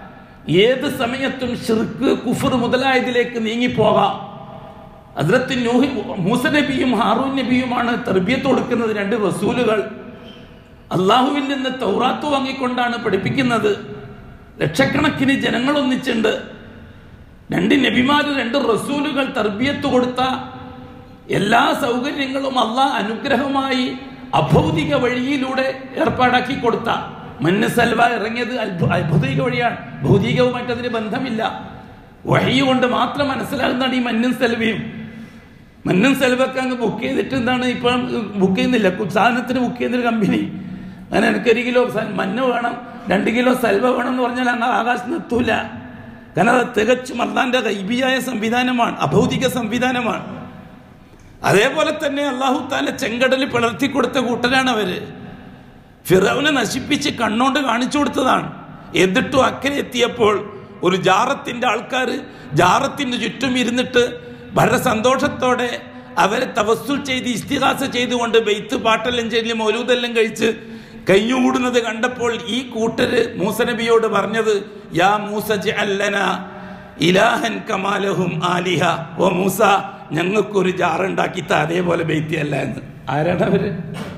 ഏത് സമയത്തും ഷിർക്ക് കുഫർ മുതലായതിലേക്ക് നീങ്ങിപ്പോകാം അതിലത്ത് നൂഹി മൂസ നബിയും ഹാറൂൻ നബിയുമാണ് തെർബിയത്ത് കൊടുക്കുന്നത് രണ്ട് റസൂലുകൾ അള്ളാഹുവിൽ നിന്ന് തൗറാത്ത് വാങ്ങിക്കൊണ്ടാണ് പഠിപ്പിക്കുന്നത് ലക്ഷക്കണക്കിന് ജനങ്ങൾ ഒന്നിച്ചുണ്ട് രണ്ട് നബിമാര് രണ്ട് റസൂലുകൾ തർബിയത്ത് കൊടുത്ത എല്ലാ സൗകര്യങ്ങളും അള്ളാഹ് അനുഗ്രഹമായി അഭൗതിക വഴിയിലൂടെ ഏർപ്പാടാക്കി കൊടുത്ത മന്ന് സൽവ ഇറങ്ങിയത് അത്ഭു- അഭൗതിക വഴിയാണ് ഭൗതികവുമായിട്ട് അതിന് ബന്ധമില്ല വഴി കൊണ്ട് മാത്രം മനസ്സിലാകുന്നതാണ് ഈ മന്നും സെൽവയും മന്നും സെൽവൊക്കെ അങ്ങ് ബുക്ക് ചെയ്തിട്ട് എന്താണ് ഇപ്പം ബുക്ക് ചെയ്യുന്നില്ല കു- സാധനത്തിന് ബുക്ക് ചെയ്യുന്നൊരു കമ്പനി അങ്ങനെ എനിക്ക് ഒരു കിലോ സ- മഞ്ഞ വേണം രണ്ട് കിലോ സെൽവ വേണം എന്ന് പറഞ്ഞാൽ അങ്ങ് ആകാശത്ത് എത്തൂല കാരണം അത് തികച്ചും അള്ളാന്റെ ഗൈബിയായ സംവിധാനമാണ് അഭൗതിക സംവിധാനമാണ് അതേപോലെ തന്നെ അള്ളാഹു താല ചെങ്കടൽ പിളർത്തി കൊടുത്ത കൂട്ടരാണ് അവര് ഫിറൌനെ നശിപ്പിച്ച് കണ്ണോണ്ട് കാണിച്ചു കൊടുത്തതാണ് എന്നിട്ടും അക്കരെ എത്തിയപ്പോൾ ഒരു ജാറത്തിന്റെ ആൾക്കാർ ജാറത്തിന് ചുറ്റും ഇരുന്നിട്ട് വളരെ സന്തോഷത്തോടെ അവരെ തവസ്സുൽ ചെയ്ത് ഇസ്തിഹാസ ചെയ്തുകൊണ്ട് ബെയ്ത്ത് പാട്ടെല്ലാം ചെയ്ത് മൗലൂദെല്ലാം കഴിച്ച് കൈഞ്ഞുകൂടുന്നത് കണ്ടപ്പോൾ ഈ കൂട്ടര് മൂസ നബിയോട് പറഞ്ഞത് യാ മൂസ ജഅല്ലന ഇലാഹൻ കമാലഹും ആലിഹ ഓ മൂസ ഞങ്ങൾക്കൊരു ജാറുണ്ടാക്കിത്ത അതേപോലെ ബെയ്ത്തിയല്ല എന്ന് ആരാണ് അവര്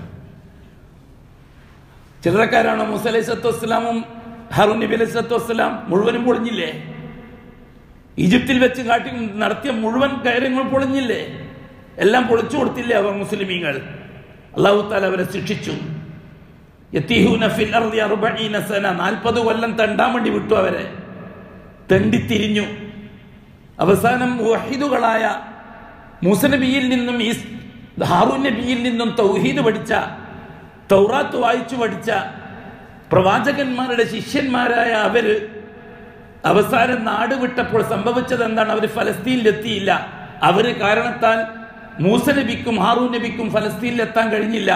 ചില്ലറക്കാരാണോ മൂസ അലൈഹി സ്വത്തു വസ്സലാമും ഹറൂൻ നബി അലൈഹി സ്വത്തു വസ്സലാം മുഴുവനും പൊളിഞ്ഞില്ലേ ഈജിപ്തിൽ വെച്ച് കാട്ടി നടത്തിയ മുഴുവൻ കാര്യങ്ങൾ പൊളിഞ്ഞില്ലേ എല്ലാം പൊളിച്ചു കൊടുത്തില്ലേ അവർ മുസ്ലിമീങ്ങൾ അള്ളാഹു താല അവരെ ശിക്ഷിച്ചു യത്തീഹൂന ഫിൽ അർദി അർബഈന സന നാൽപ്പത് കൊല്ലം തണ്ടാൻ വേണ്ടി വിട്ടു അവരെ തെണ്ടിത്തിരിഞ്ഞു അവസാനം വഹിദുകളായ മൂസ നബിയിൽ നിന്നും ഈ ഹാറൂൻ നബിയിൽ നിന്നും തൗഹീദ് പഠിച്ച തൗറാത്ത് വായിച്ചു പഠിച്ച പ്രവാചകന്മാരുടെ ശിഷ്യന്മാരായ അവര് അവസാനം നാട് വിട്ടപ്പോൾ സംഭവിച്ചത് എന്താണ് അവർ ഫലസ്തീനിലെത്തിയില്ല അവര് കാരണത്താൽ മൂസ നബിക്കും ഹാറൂൻ നബിക്കും ഫലസ്തീനിലെത്താൻ കഴിഞ്ഞില്ല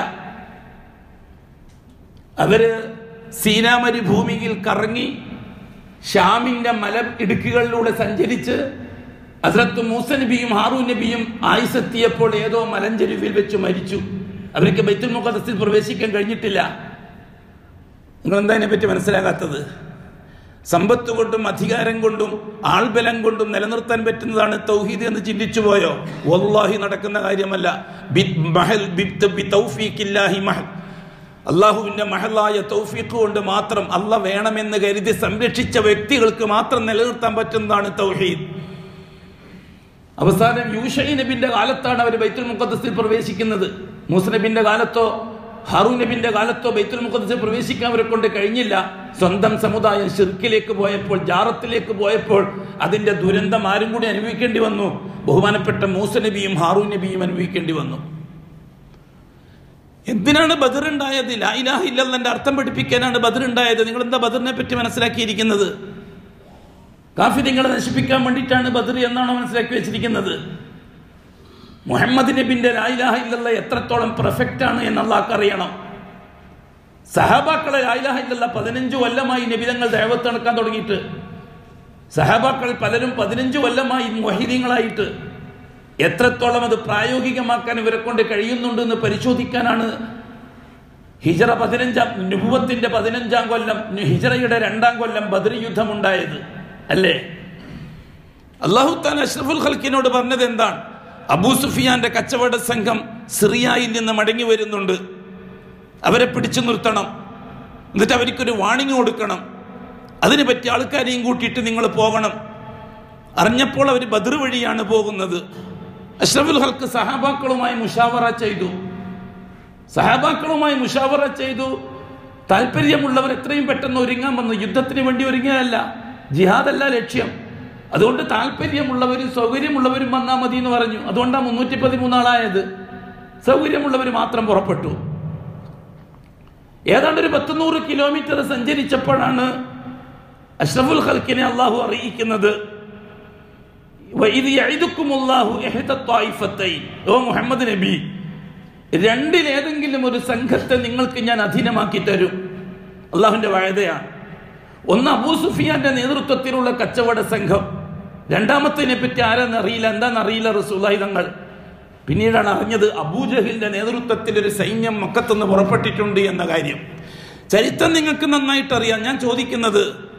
അവര് സീനാ മരുഭൂമിയിൽ കറങ്ങി ഷാമിന്റെ മല ഇടുക്കുകളിലൂടെ സഞ്ചരിച്ച് ഹസ്രത്ത് മൂസ നബിയും ഹാറൂൻ നബിയും ആയുസെത്തിയപ്പോൾ ഏതോ മലഞ്ചെരുവിൽ വെച്ച് മരിച്ചു അവർക്ക് ബൈത്തുൽ മുഖദ്സിൽ പ്രവേശിക്കാൻ കഴിഞ്ഞിട്ടില്ല നിങ്ങൾ എന്താ അതിനെപ്പറ്റി മനസ്സിലാകാത്തത് സമ്പത്ത് കൊണ്ടും അധികാരം കൊണ്ടും ആൾബലം കൊണ്ടും നിലനിർത്താൻ പറ്റുന്നതാണ് തൗഹീദ് എന്ന് ചിന്തിച്ചു പോയോ വല്ലാഹി നടക്കുന്ന കാര്യമല്ല ബി- മഹൽ ബി- ബി തൗഫീഖില്ലാഹി മഹൽ അള്ളാഹുവിന്റെ മഹലായ തൗഫീഖ് കൊണ്ട് മാത്രം അല്ല വേണമെന്ന് കരുതി സംരക്ഷിച്ച വ്യക്തികൾക്ക് മാത്രം നിലനിർത്താൻ പറ്റുന്നതാണ് തൗഹീദ് അവസാനം യൂഷൈ നബിന്റെ കാലത്താണ് അവർ ബൈത്തുൽ മുഖദ്സിൽ പ്രവേശിക്കുന്നത് മൂസ നബിന്റെ കാലത്തോ ഹാറൂൻ നബിന്റെ കാലത്തോ ബൈത്തുൽ മുഖദ്സിൽ പ്രവേശിക്കാൻ അവരെ കൊണ്ട് കഴിഞ്ഞില്ല സ്വന്തം സമുദായം ഷിർക്കിലേക്ക് പോയപ്പോൾ ജാറത്തിലേക്ക് പോയപ്പോൾ അതിന്റെ ദുരന്തം ആരും കൂടി അനുഭവിക്കേണ്ടി വന്നു ബഹുമാനപ്പെട്ട മൂസ നബിയും ഹാറൂൻ നബിയും അനുഭവിക്കേണ്ടി വന്നു എന്തിനാണ് ബദർ ഉണ്ടായത് ലായിലാഹ ഇല്ലെന്നെ അർത്ഥം പഠിപ്പിക്കാനാണ് ബദർ ഉണ്ടായത് നിങ്ങൾ എന്താ ബദറിനെ പറ്റി മനസ്സിലാക്കിയിരിക്കുന്നത് കാഫിര്യങ്ങളെ നശിപ്പിക്കാൻ വേണ്ടിയിട്ടാണ് ബദർ എന്നാണോ മനസ്സിലാക്കി വെച്ചിരിക്കുന്നത് മുഹമ്മദ് നബിന്റെ ലായിലാഹ ഇല്ലല്ല എത്രത്തോളം പെർഫെക്റ്റ് ആണ് എന്ന് അള്ളാഹ്ക്ക് അറിയണം സഹാബാക്കളെ ലായിലാഹ ഇല്ലല്ല പതിനഞ്ച് കൊല്ലമായി നബിതങ്ങൾ ദേവത്ത് നടക്കാൻ തുടങ്ങിയിട്ട് സഹാബാക്കൾ പലരും പതിനഞ്ച് കൊല്ലമായി മൊഹിദീങ്ങളായിട്ട് എത്രത്തോളം അത് പ്രായോഗികമാക്കാൻ ഇവരെ കൊണ്ട് കഴിയുന്നുണ്ട് എന്ന് പരിശോധിക്കാനാണ് ഹിജറ പതിനഞ്ചാം നുപുവത്തിന്റെ പതിനഞ്ചാം കൊല്ലം ഹിജറയുടെ രണ്ടാം കൊല്ലം ബദർ യുദ്ധമുണ്ടായത് അല്ലേ അള്ളാഹു താൻ അഷ്റഫുൽ ഖൽക്കിനോട് പറഞ്ഞത് എന്താണ് അബൂ സുഫിയാന്റെ കച്ചവട സംഘം സിറിയയിൽ നിന്ന് മടങ്ങി വരുന്നുണ്ട് അവരെ പിടിച്ചു നിർത്തണം എന്നിട്ട് അവർക്കൊരു വാണിംഗ് കൊടുക്കണം അതിന് പറ്റിയ ആൾക്കാരെയും കൂട്ടിയിട്ട് നിങ്ങൾ പോകണം അറിഞ്ഞപ്പോൾ അവർ ബദർ വഴിയാണ് പോകുന്നത് അഷ്റഫുൽ ഹൽക്ക് സഹാബാക്കളുമായി മുഷാവറ ചെയ്തു സഹാബാക്കളുമായി മുഷാവറ ചെയ്തു താല്പര്യമുള്ളവർ എത്രയും പെട്ടെന്ന് ഒരുങ്ങാൻ വന്നു യുദ്ധത്തിന് വേണ്ടി ഒരുങ്ങുകയല്ല ജിഹാദല്ല ലക്ഷ്യം അതുകൊണ്ട് താല്പര്യമുള്ളവരും സൗകര്യമുള്ളവരും വന്നാൽ മതി എന്ന് പറഞ്ഞു അതുകൊണ്ടാണ് മുന്നൂറ്റി പതിമൂന്നാളായത് സൗകര്യമുള്ളവർ മാത്രം പുറപ്പെട്ടു ഏതാണ്ട് ഒരു പത്തുനൂറ് കിലോമീറ്റർ സഞ്ചരിച്ചപ്പോഴാണ് അഷ്റഫുൽ ഖൽക്കിനെ അള്ളാഹു അറിയിക്കുന്നത് വഇദ് യഇദുക്കുമുല്ലാഹു ഇഹ്ദ ത്വായിഫത്തൈൻ. ഓ മുഹമ്മദ് നബി രണ്ടിലേതെങ്കിലും ഒരു സംഘത്തെ നിങ്ങൾക്ക് ഞാൻ അധീനമാക്കി തരും അള്ളാഹുവിന്റെ വായതയാണ് ഒന്ന് അബൂ സുഫിയാന്റെ നേതൃത്വത്തിലുള്ള കച്ചവട സംഘം രണ്ടാമത്തേനെ പറ്റി ആരാന്ന് അറിയില്ല എന്താണെന്ന് അറിയില്ല റസൂലായി തങ്ങൾ പിന്നീടാണ് അറിഞ്ഞത് അബൂജഹിലിന്റെ നേതൃത്വത്തിൽ ഒരു സൈന്യം മക്കത്തുനിന്ന് പുറപ്പെട്ടിട്ടുണ്ട് എന്ന കാര്യം ചരിത്രം നിങ്ങൾക്ക് നന്നായിട്ട് അറിയാം ഞാൻ ചോദിക്കുന്നത്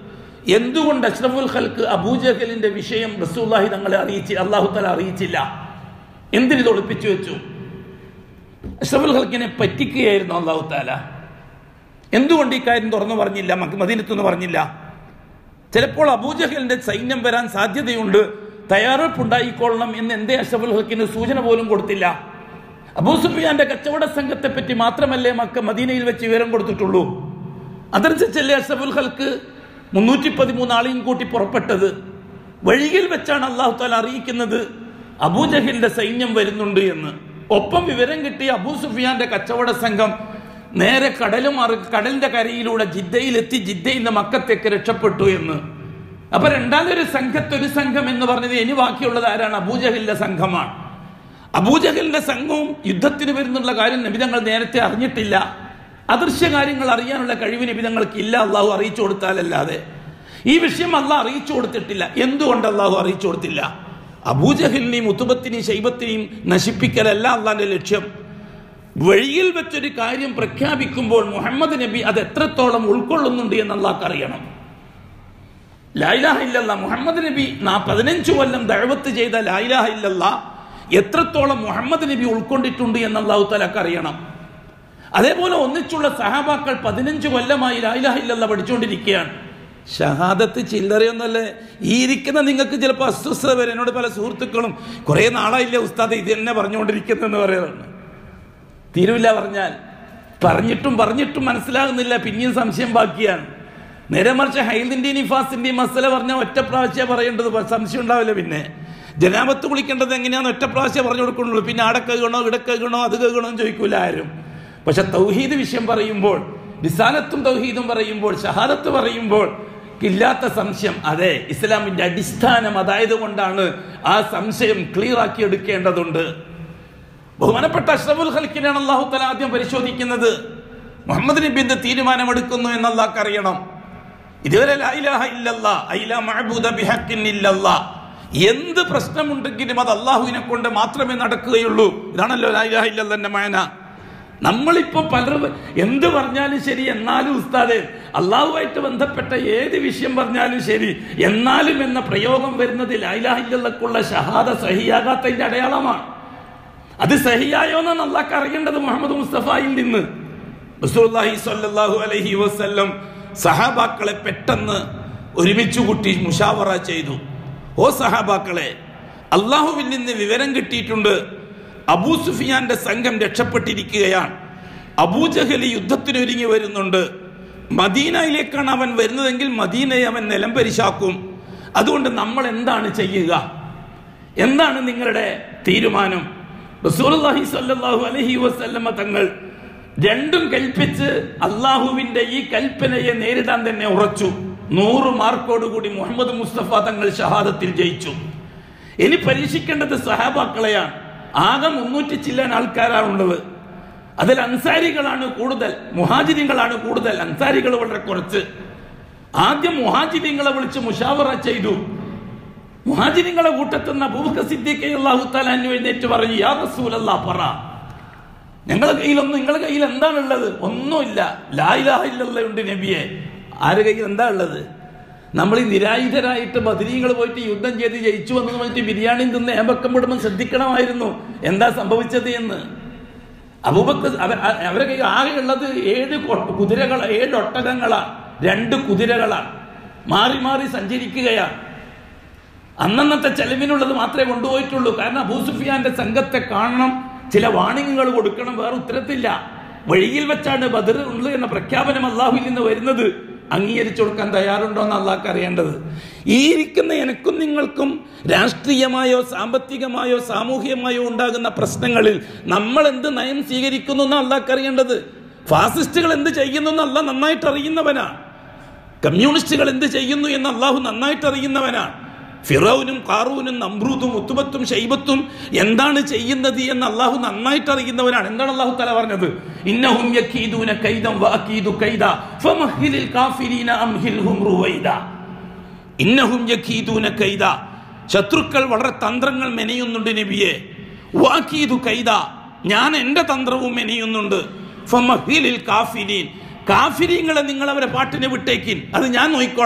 എന്തുകൊണ്ട് അഷ്റഫുൽ ഖൽക്ക് അബൂജഹലിന്റെ വിഷയം റസൂല്ലാഹി തങ്ങളെ അറിയിച്ച് അള്ളാഹു തല അറിയിച്ചില്ല എന്തിനിത് ഒളിപ്പിച്ചു വെച്ചു അഷ്റഫുൽ ഖൽക്കിനെ പറ്റിക്കുകയായിരുന്നു അള്ളാഹു താല എന്തുകൊണ്ട് ഈ കാര്യം തുറന്നു പറഞ്ഞില്ല മക്ക മദീനത്തൊന്ന് പറഞ്ഞില്ല ചിലപ്പോൾ അബൂജഹലിന്റെ സൈന്യം വരാൻ സാധ്യതയുണ്ട് തയ്യാറെടുപ്പുണ്ടായിക്കൊള്ളണം എന്ന് എന്തേ അഷ്റഫുൽ ഹക്കിന് സൂചന പോലും കൊടുത്തില്ല അബൂ സുഫിയാന്റെ കച്ചവട സംഘത്തെ പറ്റി മാത്രമല്ലേ മക്ക മദീനയിൽ വെച്ച് വിവരം കൊടുത്തിട്ടുള്ളൂ അതനുസരിച്ചല്ലേ അഷ്റഫുൽ ഹൽക്ക് മുന്നൂറ്റി പതിമൂന്ന് ആളെയും കൂട്ടി പുറപ്പെട്ടത് വഴിയിൽ വെച്ചാണ് അള്ളാഹു താല അറിയിക്കുന്നത് അബൂജഹലിന്റെ സൈന്യം വരുന്നുണ്ട് എന്ന് ഒപ്പം വിവരം കിട്ടിയ അബൂ സുഫിയാന്റെ കച്ചവട സംഘം നേരെ കടലും മറി കടലിന്റെ കരയിലൂടെ ജിദ്ദയിലെത്തി ജിദ്ദയിൽ നിന്ന് മക്കത്തേക്ക് രക്ഷപ്പെട്ടു എന്ന് അപ്പൊ രണ്ടാമതൊരു സംഘത്തൊരു സംഘം എന്ന് പറഞ്ഞത് ഇനി ബാക്കിയുള്ളത് ആരാണ് അബൂജഹലിന്റെ സംഘമാണ് അബൂജഹലിന്റെ സംഘവും യുദ്ധത്തിന് വരുന്നുള്ള കാര്യം നബിതങ്ങൾ നേരത്തെ അറിഞ്ഞിട്ടില്ല അദൃശ്യ കാര്യങ്ങൾ അറിയാനുള്ള കഴിവ് നബിതങ്ങൾക്ക് ഇല്ല അള്ളാഹു അറിയിച്ചു കൊടുത്താലല്ലാതെ ഈ വിഷയം അള്ളാഹ് അറിയിച്ചു കൊടുത്തിട്ടില്ല എന്തുകൊണ്ട് അള്ളാഹു അറിയിച്ചു കൊടുത്തില്ല അബൂജഹലിനെയും ഉത്തുബത്തിനെയും ശൈബത്തിനെയും നശിപ്പിക്കലല്ല അള്ളാന്റെ ലക്ഷ്യം വഴിയിൽ വെച്ചൊരു കാര്യം പ്രഖ്യാപിക്കുമ്പോൾ മുഹമ്മദ് നബി അത് എത്രത്തോളം ഉൾക്കൊള്ളുന്നുണ്ട് എന്ന് അള്ളാഹ് അറിയണം ലായിലാഹ ഇല്ലല്ല മുഹമ്മദ് നബി നാ പതിനഞ്ചു കൊല്ലം ദഴവത്ത് ചെയ്ത ലായിലാഹ ഇല്ലല്ല എത്രത്തോളം മുഹമ്മദ് നബി ഉൾക്കൊണ്ടിട്ടുണ്ട് എന്ന് അള്ളാഹു തലക്ക് അറിയണം അതേപോലെ ഒന്നിച്ചുള്ള സഹാബാക്കൾ പതിനഞ്ച് കൊല്ലമായി ലായിലാഹ ഇല്ലല്ല പഠിച്ചുകൊണ്ടിരിക്കുകയാണ് ഷഹാദത്ത് ചില്ലറയൊന്നല്ലേ ഈ ഇരിക്കുന്ന നിങ്ങൾക്ക് ചിലപ്പോൾ അസ്വസ്ഥത വരും എന്നോട് പല സുഹൃത്തുക്കളും കുറേ നാളായില്ലേ ഉസ്താദ് ഇത് തന്നെ പറഞ്ഞുകൊണ്ടിരിക്കുന്നെന്ന് പറയുന്നുണ്ട് തീരുവില്ല പറഞ്ഞാൽ പറഞ്ഞിട്ടും പറഞ്ഞിട്ടും മനസ്സിലാകുന്നില്ല പിന്നെയും സംശയം ബാക്കിയാണ് നേരെ മറിച്ച് ഹൈദിന്റെയും നിഫാസിന്റെയും മസല പറഞ്ഞാൽ ഒറ്റ പ്രാവശ്യം പറയേണ്ടത് സംശയം ഉണ്ടാവില്ല പിന്നെ ജനാപത്ത് കുളിക്കേണ്ടത് എങ്ങനെയാന്ന് ഒറ്റ പ്രാവശ്യം പറഞ്ഞു കൊടുക്കുന്നുള്ളൂ പിന്നെ ആടെ കഴുകണോ ഇവിടെ കഴുകണോ അത് കഴുകണോ എന്ന് ചോദിക്കൂല ആരും പക്ഷെ തൗഹീദ് വിഷയം പറയുമ്പോൾ നിസാനത്തും തൗഹീദും പറയുമ്പോൾ ഷഹാദത്ത് പറയുമ്പോൾ ഇല്ലാത്ത സംശയം അതെ ഇസ്ലാമിന്റെ അടിസ്ഥാനം അതായത് കൊണ്ടാണ് ആ സംശയം ക്ലിയർ ആക്കി എടുക്കേണ്ടതുണ്ട് ബഹുമാനപ്പെട്ട അഷ്റഫുൽ ഖൽക്കിനാണ് അള്ളാഹു തല ആദ്യം പരിശോധിക്കുന്നത് മുഹമ്മദ് നബി എന്ത് തീരുമാനമെടുക്കുന്നു എന്ന് അള്ളാഹ്ക്ക് അറിയണം ഇതുവരെ ലായിലാഹ ഇല്ലല്ലാ ഐല മഅബൂദ ബിഹഖിൻ ഇല്ലല്ലാ എന്ത് പ്രശ്നമുണ്ടെങ്കിലും അത് അള്ളാഹുവിനെ കൊണ്ട് മാത്രമേ നടക്കുകയുള്ളൂ ഇതാണല്ലോ ലായിലാഹ ഇല്ലല്ലാന്റെ മായന നമ്മളിപ്പോ പലരും എന്ത് പറഞ്ഞാലും ശരി എന്നാലും ഉസ്താദെ അള്ളാഹുമായിട്ട് ബന്ധപ്പെട്ട ഏത് വിഷയം പറഞ്ഞാലും ശരി എന്നാലും എന്ന പ്രയോഗം വരുന്നത് ലായിലാഹ ഇല്ലല്ലക്കുള്ള ഷഹാദ സഹിയാകാത്തതിന്റെ അടയാളമാണ് അത് സഹിയായോ എന്നാണ് അള്ളാഹ് അറിയേണ്ടത് മുഹമ്മദ് മുസ്തഫയിൽ നിന്ന് റസൂലുള്ളാഹി സ്വല്ലല്ലാഹു അലൈഹി വസല്ലം സഹാബാക്കളെ പെട്ടെന്ന് ഒരുമിച്ച് കൂട്ടി മുഷാവറ ചെയ്തു ഓ സഹാബാക്കളെ അള്ളാഹുവിൽ നിന്ന് വിവരം കിട്ടിയിട്ടുണ്ട് അബൂ സുഫിയാന്റെ സംഘം രക്ഷപ്പെട്ടിരിക്കുകയാണ് അബൂജഹലി യുദ്ധത്തിന് ഒരുങ്ങി വരുന്നുണ്ട് മദീനയിലേക്കാണ് അവൻ വരുന്നതെങ്കിൽ മദീനയെ അവൻ നിലംപരിശാക്കും അതുകൊണ്ട് നമ്മൾ എന്താണ് ചെയ്യുക എന്താണ് നിങ്ങളുടെ തീരുമാനം റസൂലുള്ളാഹി സ്വല്ലല്ലാഹു അലൈഹി വസല്ലമ തങ്ങൾ രണ്ടും കൽപ്പിച്ച് അള്ളാഹുവിന്റെ ഈ കൽപ്പനയെ നേരിടാൻ തന്നെ ഉറച്ചു നൂറ് മാർക്കോടുകൂടി മുഹമ്മദ് മുസ്തഫ തങ്ങൾ ഷഹാദത്തിൽ ജയിച്ചു ഇനി പരീക്ഷിക്കേണ്ടത് സഹാബാക്കളെയാണ് ആകെ മുന്നൂറ്റി ചില്ലാൻ ആൾക്കാരാണുള്ളത് അതിൽ അൻസാരികളാണ് കൂടുതൽ മുഹാജിരികളാണ് കൂടുതൽ അൻസാരികൾ വളരെ കുറച്ച് ആദ്യം മുഹാജിരിങ്ങളെ വിളിച്ച് മുഷാവറ ചെയ്തു മുഹാജിരിങ്ങളെ കൂട്ടത്തുന്ന അബൂബക്കർ സിദ്ദീഖ് അല്ലാഹു തആല അന്നു എഴുന്നേറ്റ് പറഞ്ഞു യാ റസൂലല്ലാ പറ ഞങ്ങളുടെ കയ്യിലൊന്നും നിങ്ങളുടെ കയ്യിൽ എന്താണുള്ളത് ഒന്നുമില്ല ലായിലാഹ ഇല്ലല്ല നബിയെ ആരുടെ കയ്യിൽ എന്താ ഉള്ളത് നമ്മൾ ഈ നിരായുധരായിട്ട് ബദരീങ്ങൾ പോയിട്ട് യുദ്ധം ചെയ്ത് ജയിച്ചു വന്നു പറഞ്ഞിട്ട് ബിരിയാണി തിന്ന് ഏമ്പക്കം വിടുമ്പോൾ ശ്രദ്ധിക്കണമായിരുന്നു എന്താ സംഭവിച്ചത് എന്ന് അബൂബക്കർ അവ- അ- അവരുടെ കയ്യിൽ ആകെ ഉള്ളത് ഏഴ് കൊ- കുതിരകൾ ഏഴ് ഒട്ടകങ്ങളാണ് രണ്ട് കുതിരകളാണ് മാറി മാറി സഞ്ചരിക്കുകയാണ് അന്നന്നത്തെ ചെലവിനുള്ളത് മാത്രമേ കൊണ്ടുപോയിട്ടുള്ളൂ കാരണം അബൂ സുഫിയാന്റെ സംഘത്തെ കാണണം ചില വാണിങ്ങുകൾ കൊടുക്കണം വേറെ ഉത്തരത്തില്ല വഴിയിൽ വെച്ചാണ് ബദർ ഉള്ളത് എന്ന പ്രഖ്യാപനം അള്ളാഹുവിൽ നിന്ന് വരുന്നത് അംഗീകരിച്ചു കൊടുക്കാൻ തയ്യാറുണ്ടോ എന്ന് അള്ളാഹ്ക്ക് അറിയേണ്ടത് ഈ ഇരിക്കുന്ന എനക്കും നിങ്ങൾക്കും രാഷ്ട്രീയമായോ സാമ്പത്തികമായോ സാമൂഹികമായോ ഉണ്ടാകുന്ന പ്രശ്നങ്ങളിൽ നമ്മൾ എന്ത് നയം സ്വീകരിക്കുന്നു എന്ന് അള്ളാഹ്ക്ക് അറിയേണ്ടത് ഫാസിസ്റ്റുകൾ എന്ത് ചെയ്യുന്നു എന്ന് അള്ളാഹ് നന്നായിട്ട് അറിയുന്നവനാണ് കമ്മ്യൂണിസ്റ്റുകൾ എന്ത് ചെയ്യുന്നു എന്ന് അള്ളാഹു നന്നായിട്ട് അറിയുന്നവനാണ് ഫിറൌനും കാറൂനും നമ്രൂദും ഉത്തുബത്തും ഷൈബത്തും എന്താണ് ചെയ്യുന്നത് എന്ന് അള്ളാഹു നന്നായിട്ട് അറിയുന്നവനാണ് എന്താണ് അള്ളാഹു തല പറഞ്ഞത് ഇന്നഹും യക്കീദൂന കൈദം വഅകീദു കൈദ ഫമഹ്ലിൽ കാഫിരീന അംഹിൽഹും റുവൈദ ഇന്നഹും യഖീദൂന കൈദ ശത്രുക്കൾ വളരെ തന്ത്രങ്ങൾ മെനയുന്നുണ്ട് നബിയെ വാക്കീതു കൈദ ഞാൻ എൻ്റെ തന്ത്രവും മെനയുന്നുണ്ട് ഫമഹ്ലിൽ കാഫിരീൻ കാഫിരീങ്ങളെ നിങ്ങൾ അവരെ പാട്ടിനെ വിട്ടേക്കിൻ അത് ഞാൻ നോക്കിക്കോളാം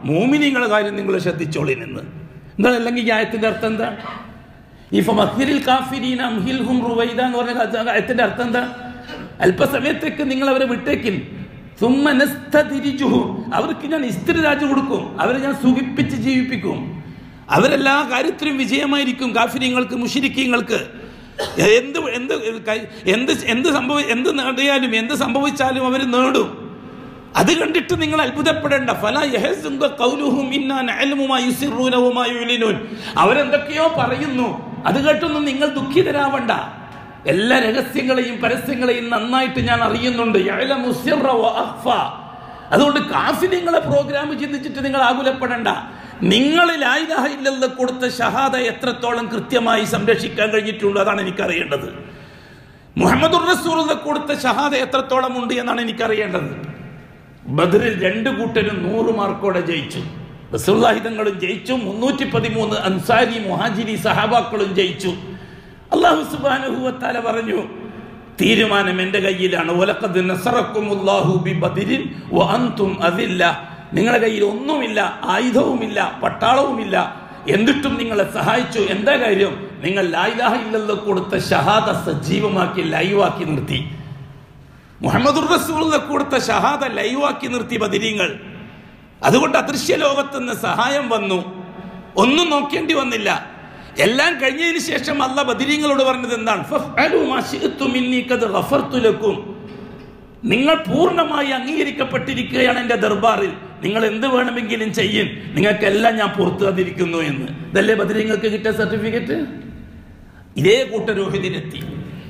മോമിനിങ്ങളുടെ കാര്യം നിങ്ങൾ ശ്രദ്ധിച്ചോളി നിന്ന് എന്താണ് അല്ലെങ്കിൽ ഈ ആയത്തിന്റെ അർത്ഥം എന്താ ഈ ഫമഹിലിൽ കാഫിരീന അംഹിൽഹും റുവൈദ എന്ന് പറഞ്ഞ ആയത്തിന്റെ അർത്ഥം എന്താ അല്പസമയത്തേക്ക് നിങ്ങൾ അവരെ വിട്ടേക്കിൻ സുമ്മനസ്തതിരിജുഹു അവർക്ക് ഞാൻ ഇസ്തിരിരാജ് കൊടുക്കും അവരെ ഞാൻ സുഖിപ്പിച്ച് ജീവിപ്പിക്കും അവരെല്ലാ കാര്യത്തിലും വിജയമായിരിക്കും കാഫിര്യങ്ങൾക്ക് മുഷിരിക്കങ്ങൾക്ക് എന്ത് എന്ത് കൈ- എന്ത് എന്ത് സംഭവ എന്ത് നേടിയാലും എന്ത് സംഭവിച്ചാലും അവർ നേടും അത് കണ്ടിട്ട് നിങ്ങൾ അത്ഭുതപ്പെടേണ്ട ഫല യഹസുങ്ക ഖൗലുഹും ഇന്നാ നഅലമു മാ യുസിറൂന വമാ യുലിനൂൻ അവരെന്തൊക്കെയോ പറയുന്നു അത് കേട്ടൊന്നും നിങ്ങൾ ദുഃഖിതരാവണ്ട എല്ലാ രഹസ്യങ്ങളെയും പരസ്യങ്ങളെയും നന്നായിട്ട് ഞാൻ അറിയുന്നുണ്ട് യഅലമു സിർറ വ അഖ്ഫ. അതുകൊണ്ട് കാഫിലിങ്ങളെ പ്രോഗ്രാം ചിന്തിച്ചിട്ട് നിങ്ങൾ ആകുലപ്പെടണ്ട നിങ്ങളിൽ ആയില്ല കൊടുത്ത ഷഹാദ എത്രത്തോളം കൃത്യമായി സംരക്ഷിക്കാൻ കഴിഞ്ഞിട്ടുണ്ട് അതാണ് എനിക്കറിയേണ്ടത് മുഹമ്മദ് റസൂൽ കൊടുത്ത ഷഹാദ എത്രത്തോളം ഉണ്ട് എന്നാണ് എനിക്കറിയേണ്ടത് ബദറിൽ രണ്ട് കൂട്ടരും നൂറ് മാർക്കോടെ ജയിച്ചു റസൂല്ലാഹിതങ്ങളും ജയിച്ചു മുന്നൂറ്റി പതിമൂന്ന് അൻസാരി മുഹാജിരി സഹാബാക്കളും ജയിച്ചു അള്ളാഹു സുബാനുഹുവത്താല പറഞ്ഞു തീരുമാനം എൻ്റെ കയ്യിലാണ് ഒലക്കത് നസറക്കുമുല്ലാഹു ബി ബദിരിൻ വ അൻതും അതില്ല നിങ്ങളുടെ കയ്യിൽ ഒന്നുമില്ല ആയുധവുമില്ല പട്ടാളവുമില്ല എന്നിട്ടും നിങ്ങളെ സഹായിച്ചു എന്താ കാര്യം നിങ്ങൾ ലായിലാഹ ഇല്ലല്ലോ കൊടുത്ത ഷഹാദ സജീവമാക്കി ലൈവാക്കി നിർത്തി മുഹമ്മദ് റസൂലിനെ കൊടുത്ത ഷഹാദ ലൈവാക്കി നിർത്തി ബദിരീങ്ങൾ അതുകൊണ്ട് അദൃശ്യ ലോകത്തുനിന്ന് സഹായം വന്നു ഒന്നും നോക്കേണ്ടി വന്നില്ല എല്ലാം കഴിഞ്ഞതിന് ശേഷം അല്ല ബദിരീങ്ങളോട് പറഞ്ഞത് എന്താണ് ഫഫ്അലു മാ ശിഅ്തും മിന്നീ ഖദ് ഗഫർതു ലക്കും. നിങ്ങൾ പൂർണ്ണമായി അംഗീകരിക്കപ്പെട്ടിരിക്കുകയാണ് എൻ്റെ ദർബാറിൽ നിങ്ങൾ എന്ത് വേണമെങ്കിലും ചെയ്യും നിങ്ങൾക്കെല്ലാം ഞാൻ പുറത്തു തന്നിരിക്കുന്നു എന്ന് ഇതല്ലേ ബദിരീങ്ങൾക്ക് കിട്ടിയ സർട്ടിഫിക്കറ്റ് ഇതേ കൂട്ടരോഹിതിനെത്തി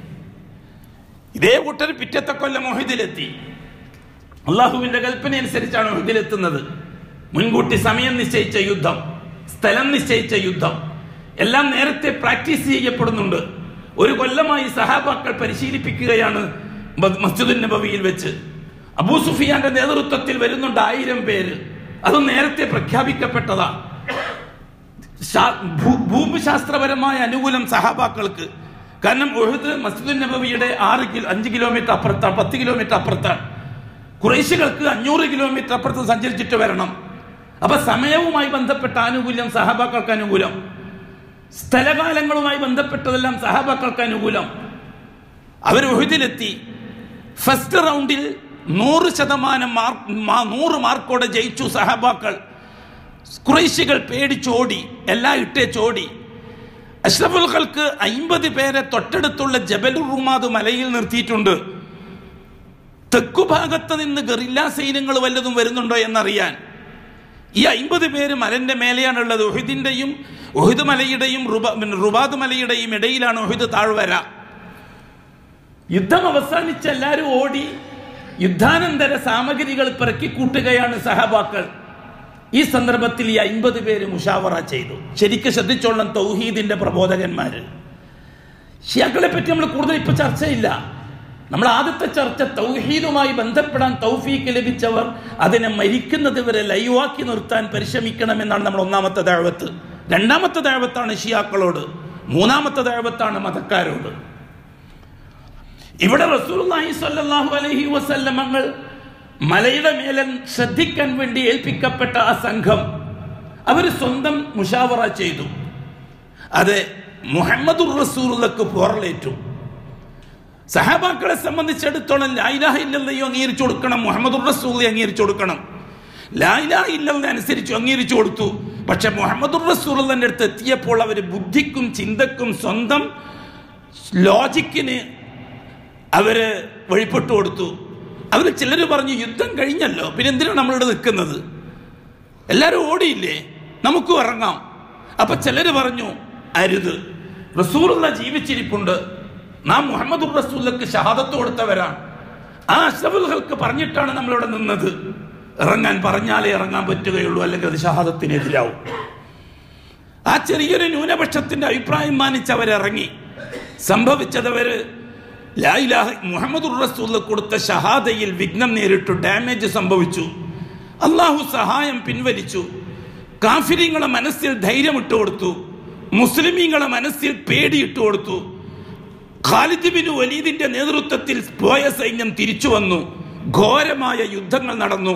ഇതേ കൂട്ടർ പിറ്റത്തെ കൊല്ലം മൊഹിദിലെത്തി അള്ളാഹുവിന്റെ കൽപ്പന അനുസരിച്ചാണ് മൊഹിദിലെത്തുന്നത് മുൻകൂട്ടി സമയം നിശ്ചയിച്ച യുദ്ധം സ്ഥലം നിശ്ചയിച്ച യുദ്ധം എല്ലാം നേരത്തെ പ്രാക്ടീസ് ചെയ്യപ്പെടുന്നുണ്ട് ഒരു കൊല്ലമായി സഹാബാക്കൾ പരിശീലിപ്പിക്കുകയാണ് മ- മസ്ജിദുൻ നബവിയിൽ വെച്ച് അബൂ സുഫിയാന്റെ നേതൃത്വത്തിൽ വരുന്നുണ്ട് ആയിരം പേര് അത് നേരത്തെ പ്രഖ്യാപിക്കപ്പെട്ടതാണ് ശാ- ഭൂ- ഭൂമിശാസ്ത്രപരമായ അനുകൂലം സഹാബാക്കൾക്ക് കാരണം ഒഴുത് മസ്ജിദുൻ നബവിയുടെ ആറ് കിലോ അഞ്ച് കിലോമീറ്റർ അപ്പുറത്താണ് പത്ത് കിലോമീറ്റർ അപ്പുറത്താണ് കുറേശ്യകൾക്ക് അഞ്ഞൂറ് കിലോമീറ്റർ അപ്പുറത്ത് സഞ്ചരിച്ചിട്ട് വരണം അപ്പൊ സമയവുമായി ബന്ധപ്പെട്ട ആനുകൂല്യം സഹാബാക്കൾക്ക് അനുകൂലം സ്ഥലകാലങ്ങളുമായി ബന്ധപ്പെട്ടതെല്ലാം സഹാബാക്കൾക്ക് അനുകൂലം അവർ ഒഴുതിലെത്തി ഫസ്റ്റ് റൗണ്ടിൽ നൂറ് ശതമാനം മാർക്ക് മാ- നൂറ് മാർക്കോടെ ജയിച്ചു സഹാബാക്കൾ കുറേശികൾ പേടിച്ചോടി എല്ലാം ഇട്ടേച്ചോടി അഷ്റഫുൽ ഖൽക്ക് അയിമ്പത് പേരെ തൊട്ടടുത്തുള്ള ജബലുർ റുമാദ് മലയിൽ നിർത്തിയിട്ടുണ്ട് തെക്കുഭാഗത്ത് നിന്ന് ഗറില്ല സൈന്യങ്ങൾ വല്ലതും വരുന്നുണ്ടോ എന്നറിയാൻ ഈ അയിമ്പത് പേര് മലന്റെ മേലെയാണുള്ളത് ഒഹിദിന്റെയും ഒഹിദ് മലയുടെയും റുബ- പിന്നെ റുബാദ് മലയുടെയും ഇടയിലാണ് ഒഹിദ് താഴ്വര യുദ്ധം അവസാനിച്ച് എല്ലാവരും ഓടി യുദ്ധാനന്തര സാമഗ്രികൾ പിറക്കിക്കൂട്ടുകയാണ് സഹബാക്കൾ ഈ സന്ദർഭത്തിൽ ഈ അൻപത് പേര് മുഷാവറ ചെയ്തു ശരിക്കും ശ്രദ്ധിച്ചോളണം തൗഹീദിന്റെ പ്രബോധകന്മാര് ഷിയാക്കളെ പറ്റി നമ്മൾ കൂടുതൽ ഇപ്പൊ ചർച്ചയില്ല നമ്മൾ ആദ്യത്തെ ചർച്ച തൗഹീദുമായി ബന്ധപ്പെടാൻ തൗഫീക്ക് ലഭിച്ചവർ അതിനെ മരിക്കുന്നത് വരെ ലൈവാക്കി നിർത്താൻ പരിശ്രമിക്കണമെന്നാണ് നമ്മൾ ഒന്നാമത്തെ ദഴവത്ത് രണ്ടാമത്തെ ദഴവത്താണ് ഷിയാക്കളോട് മൂന്നാമത്തെ ദഴവത്താണ് മതക്കാരോട് ഇവിടെ റസൂലുള്ളാഹി സ്വല്ലല്ലാഹു അലൈഹി വസല്ലമങ്ങൾ മലയുടെ മേലെ ശ്രദ്ധിക്കാൻ വേണ്ടി ഏൽപ്പിക്കപ്പെട്ട ആ സംഘം അവർ സ്വന്തം മുഷാവറ ചെയ്തു അത് മുഹമ്മദുർ റസൂലുള്ളക്ക് പോറലേറ്റു സഹാബാക്കളെ സംബന്ധിച്ചിടത്തോളം ലായിലാഹ ഇല്ലല്ലയോ അംഗീകരിച്ചു കൊടുക്കണം മുഹമ്മദുർ റസൂലെ അംഗീകരിച്ചു കൊടുക്കണം ലായിലാഹ ഇല്ലല്ല അനുസരിച്ചു അംഗീകരിച്ചു കൊടുത്തു പക്ഷെ മുഹമ്മദുർ റസൂലിന്റെ അടുത്ത് എത്തിയപ്പോൾ അവർ ബുദ്ധിക്കും ചിന്തക്കും സ്വന്തം ലോജിക്കിന് അവര് വഴിപ്പെട്ടു കൊടുത്തു അവർ ചിലർ പറഞ്ഞു യുദ്ധം കഴിഞ്ഞല്ലോ പിന്നെ എന്തിനാണ് നമ്മളിവിടെ നിൽക്കുന്നത് എല്ലാവരും ഓടിയില്ലേ നമുക്കും ഇറങ്ങാം അപ്പൊ ചിലര് പറഞ്ഞു അരുത് റസൂലുള്ള ജീവിച്ചിരിപ്പുണ്ട് നാം മുഹമ്മദ് റസൂലക്ക് ഷഹാദത്ത് കൊടുത്തവരാണ് ആ അഷ്റഫുൽഹൾക്ക് പറഞ്ഞിട്ടാണ് നമ്മളിവിടെ നിന്നത് ഇറങ്ങാൻ പറഞ്ഞാലേ ഇറങ്ങാൻ പറ്റുകയുള്ളൂ അല്ലെങ്കിൽ അത് ഷഹാദത്തിനെതിരാവും ആ ചെറിയൊരു ന്യൂനപക്ഷത്തിന്റെ അഭിപ്രായം മാനിച്ച് അവരിറങ്ങി സംഭവിച്ചതവര് ലായിലാഹ മുഹമ്മദ് റസൂൽ കൊടുത്ത ഷഹാദയിൽ വിഘ്നം നേരിട്ടു ഡാമേജ് സംഭവിച്ചു അള്ളാഹു സഹായം പിൻവലിച്ചു കാഫിരിങ്ങളെ മനസ്സിൽ ധൈര്യം ഇട്ട് കൊടുത്തു മുസ്ലിമീങ്ങളെ മനസ്സിൽ പേടിയിട്ട് കൊടുത്തു ഖാലിദ് ബിൻ വലീദിന്റെ നേതൃത്വത്തിൽ പോയ സൈന്യം തിരിച്ചു വന്നു ഘോരമായ യുദ്ധങ്ങൾ നടന്നു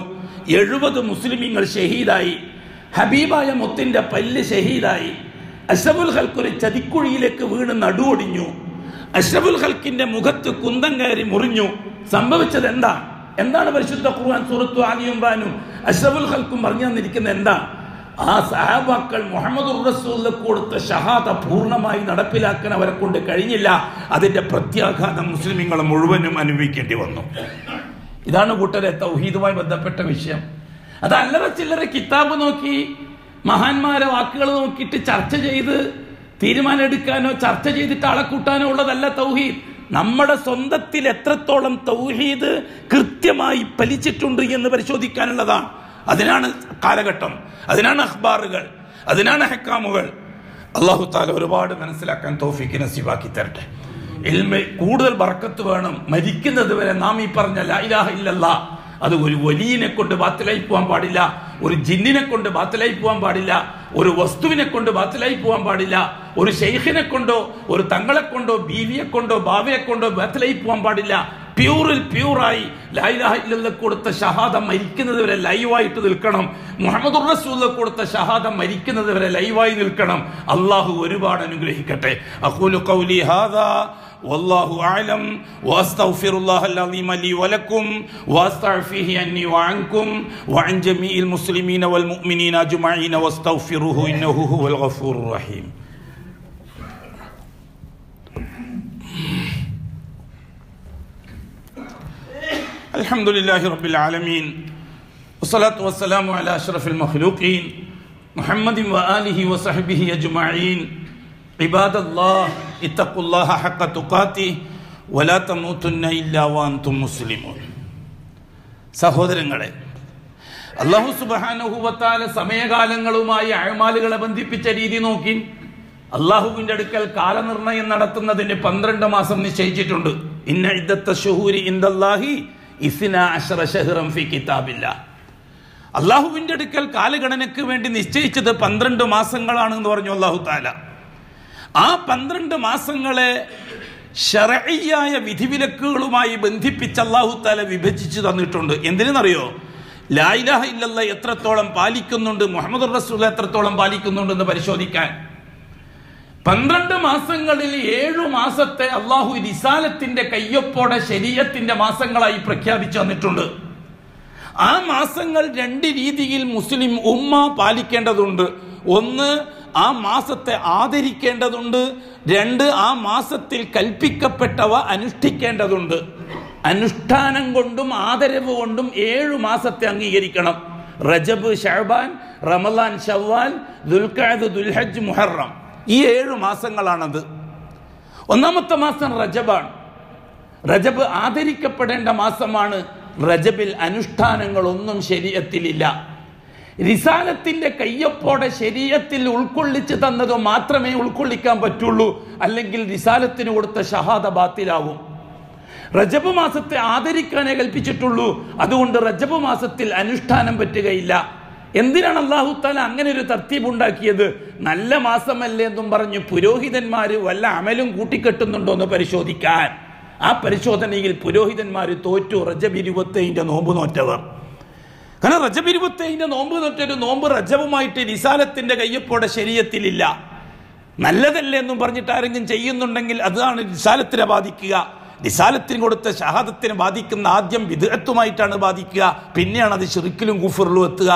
എഴുപത് മുസ്ലിമീങ്ങൾ ഷഹീദായി ഹബീബായ മുത്തിന്റെ പല്ല് ഷഹീദായി അഷബുൽ ഹൽക്ക് ഒരു ചതിക്കുഴിയിലേക്ക് വീണ് നടുവൊടിഞ്ഞു അഷബുൽ ഹൽക്കിന്റെ മുഖത്ത് കുന്തം കയറി മുറിഞ്ഞു സംഭവിച്ചത് എന്താ എന്താണ് പരിശുദ്ധ ഖുർആൻ സൂറത്തു ആലി ഇമ്രാനും അഷബുൽ ഹൽക്കും പറഞ്ഞു തന്നിരിക്കുന്നത് എന്താ ആ സഹാബാക്കൾ മുഹമ്മദ് റസൂലിന് കൊടുത്ത ഷഹാദ പൂർണ്ണമായി നടപ്പിലാക്കാൻ അവരെ കൊണ്ട് കഴിഞ്ഞില്ല അതിന്റെ പ്രത്യാഘാതം മുസ്ലിമീങ്ങൾ മുഴുവനും അനുഭവിക്കേണ്ടി വന്നു ഇതാണ് കൂട്ടരെ തൗഹീദുമായി ബന്ധപ്പെട്ട വിഷയം അത് അല്ലറ ചില്ലറ കിതാബ് നോക്കി മഹാന്മാരെ വാക്കുകൾ നോക്കിയിട്ട് ചർച്ച ചെയ്ത് തീരുമാനം എടുക്കാനോ ചർച്ച ചെയ്തിട്ട് ആളെ കൂട്ടാനോ ഉള്ളതല്ല തൗഹീദ് നമ്മുടെ സ്വന്തത്തിൽ എത്രത്തോളം തൗഹീദ് കൃത്യമായി ഫലിച്ചിട്ടുണ്ട് എന്ന് പരിശോധിക്കാനുള്ളതാണ് അതിനാണ് കാലഘട്ടം അതിനാണ് അഖ്ബാറുകൾ അതിനാണ് ഹെക്കാമുകൾ അള്ളാഹു താല ഒരുപാട് മനസ്സിലാക്കാൻ തോഫിക്ക് നസീബാക്കി തരട്ടെ ഇൽമ കൂടുതൽ ബർക്കത്ത് വേണം മരിക്കുന്നത് വരെ നാം ഈ പറഞ്ഞ ലാ ഇലാഹ ഇല്ലല്ലാ അത് ഒരു വലിയനെ കൊണ്ട് ബാത്തിലായി പോകാൻ പാടില്ല ഒരു ജിന്നിനെ കൊണ്ട് ബാത്തിലായി പോകാൻ പാടില്ല ഒരു വസ്തുവിനെ കൊണ്ട് ബാത്തിലായി പോകാൻ പാടില്ല ഒരു ഷെയ്ഖിനെ കൊണ്ടോ ഒരു തങ്ങളെ കൊണ്ടോ ബീവിയെ കൊണ്ടോ ബാവയെ കൊണ്ടോ ബാത്തിലായി പോകാൻ പാടില്ല പ്യൂറിൽ പ്യൂറായി ലായിലാഹില്ല കൊടുത്ത ഷഹാദ മരിക്കുന്നത് വരെ ലൈവായിട്ട് നിൽക്കണം മുഹമ്മദ് റസൂല കൊടുത്ത ഷഹാദ മരിക്കുന്നത് വരെ ലൈവായി നിൽക്കണം അള്ളാഹു ഒരുപാട് അനുഗ്രഹിക്കട്ടെ അഖൂലു ഖൗലി ഹാദാ والله أعلم وأستغفر الله العظيم لي ولكم وأستعفيه عني وعنكم وعن جميع المسلمين والمؤمنين أجمعين واستغفروه إنه هو الغفور الرحيم الحمد لله رب العالمين والصلاة والسلام على أشرف المخلوقين محمد وآله وصحبه أجمعين عباد الله اتقوا الله حق تقاته ولا تموتن إلا وأنتم مسلمون സഹോദരങ്ങളെ അള്ളാഹു സുബാനുഹുവത്താല സമയകാലങ്ങളുമായി അഴമാലുകളെ ബന്ധിപ്പിച്ച രീതി നോക്കി അള്ളാഹുവിന്റെ അടുക്കൽ കാലനിർണയം നടത്തുന്നതിന് പന്ത്രണ്ട് മാസം നിശ്ചയിച്ചിട്ടുണ്ട് ഇന്ന ഇദ്ദത്ത ഷുഹൂരി ഇന്ദല്ലാഹി ഇസ്ന അഷറ ഷഹ്റം ഫി കിതാബില്ല അള്ളാഹുവിന്റെ അടുക്കൽ കാലഗണനയ്ക്ക് വേണ്ടി നിശ്ചയിച്ചത് പന്ത്രണ്ട് മാസങ്ങളാണെന്ന് പറഞ്ഞു അള്ളാഹു താല ആ പന്ത്രണ്ട് മാസങ്ങളെ ഷറയ്യായ വിധിവിലക്കുകളുമായി ബന്ധിപ്പിച്ച് അള്ളാഹു താല വിഭജിച്ചു തന്നിട്ടുണ്ട് എന്തിനെന്നറിയോ ലായിലാഹ ഇല്ലല്ല എത്രത്തോളം പാലിക്കുന്നുണ്ട് മുഹമ്മദ് റസൂൽ എത്രത്തോളം പാലിക്കുന്നുണ്ട് എന്ന് പരിശോധിക്കാൻ പന്ത്രണ്ട് മാസങ്ങളിൽ ഏഴു മാസത്തെ അള്ളാഹു റിസാലത്തിന്റെ കയ്യൊപ്പോടെ ശരീരത്തിന്റെ മാസങ്ങളായി പ്രഖ്യാപിച്ചു തന്നിട്ടുണ്ട് ആ മാസങ്ങൾ രണ്ട് രീതിയിൽ മുസ്ലിം ഉമ്മ പാലിക്കേണ്ടതുണ്ട് ഒന്ന് ആ മാസത്തെ ആദരിക്കേണ്ടതുണ്ട് രണ്ട് ആ മാസത്തിൽ കൽപ്പിക്കപ്പെട്ടവ അനുഷ്ഠിക്കേണ്ടതുണ്ട് അനുഷ്ഠാനം കൊണ്ടും ആദരവ് കൊണ്ടും ഏഴു മാസത്തെ അംഗീകരിക്കണം റജബ് ഷഹബാൻ റമലാൻ ഷവ്വാൽ ദുൽഖാദ് ദുൽഹജ് മുഹറം ഈ ഏഴു മാസങ്ങളാണത് ഒന്നാമത്തെ മാസം റജബാണ് റജബ് ആദരിക്കപ്പെടേണ്ട മാസമാണ് റജബിൽ അനുഷ്ഠാനങ്ങളൊന്നും ശരീരത്തിലില്ല റിസാലത്തിന്റെ കയ്യൊപ്പോടെ ശരീരത്തിൽ ഉൾക്കൊള്ളിച്ച് തന്നത് മാത്രമേ ഉൾക്കൊള്ളിക്കാൻ പറ്റുള്ളൂ അല്ലെങ്കിൽ റിസാലത്തിന് കൊടുത്ത ഷഹാദ ബാത്തിലാവും റജബ് മാസത്തെ ആദരിക്കാനേ കൽപ്പിച്ചിട്ടുള്ളൂ അതുകൊണ്ട് റജബ് മാസത്തിൽ അനുഷ്ഠാനം പറ്റുകയില്ല എന്തിനാണ് അള്ളാഹു താല അങ്ങനെ ഒരു തർത്തീബ് ഉണ്ടാക്കിയത് നല്ല മാസമല്ലേ എന്നും പറഞ്ഞു പുരോഹിതന്മാര് വല്ല അമലും കൂട്ടിക്കെട്ടുന്നുണ്ടോ എന്ന് പരിശോധിക്കാൻ ആ പരിശോധനയിൽ പുരോഹിതന്മാർ തോറ്റു റജബ് ഇരുപത്തേഴിന്റെ നോമ്പ് നോറ്റവർ കാരണം റജബ് ഇരുപത്തേഴിന്റെ നോമ്പ് നോറ്റൊരു നോമ്പ് റജബുമായിട്ട് നിസാലത്തിന്റെ കയ്യപ്പോടെ ശരീരത്തിലില്ല നല്ലതല്ലേ എന്നും പറഞ്ഞിട്ട് ആരെങ്കിലും ചെയ്യുന്നുണ്ടെങ്കിൽ അതാണ് നിസാലത്തിനെ ബാധിക്കുക നിസാലത്തിന് കൊടുത്ത ഷഹാദത്തിനെ ബാധിക്കുന്ന ആദ്യം വിദഗ്ധത്തുമായിട്ടാണ് ബാധിക്കുക പിന്നെയാണ് അത് ഷിറിക്കിലും കുഫറിലും എത്തുക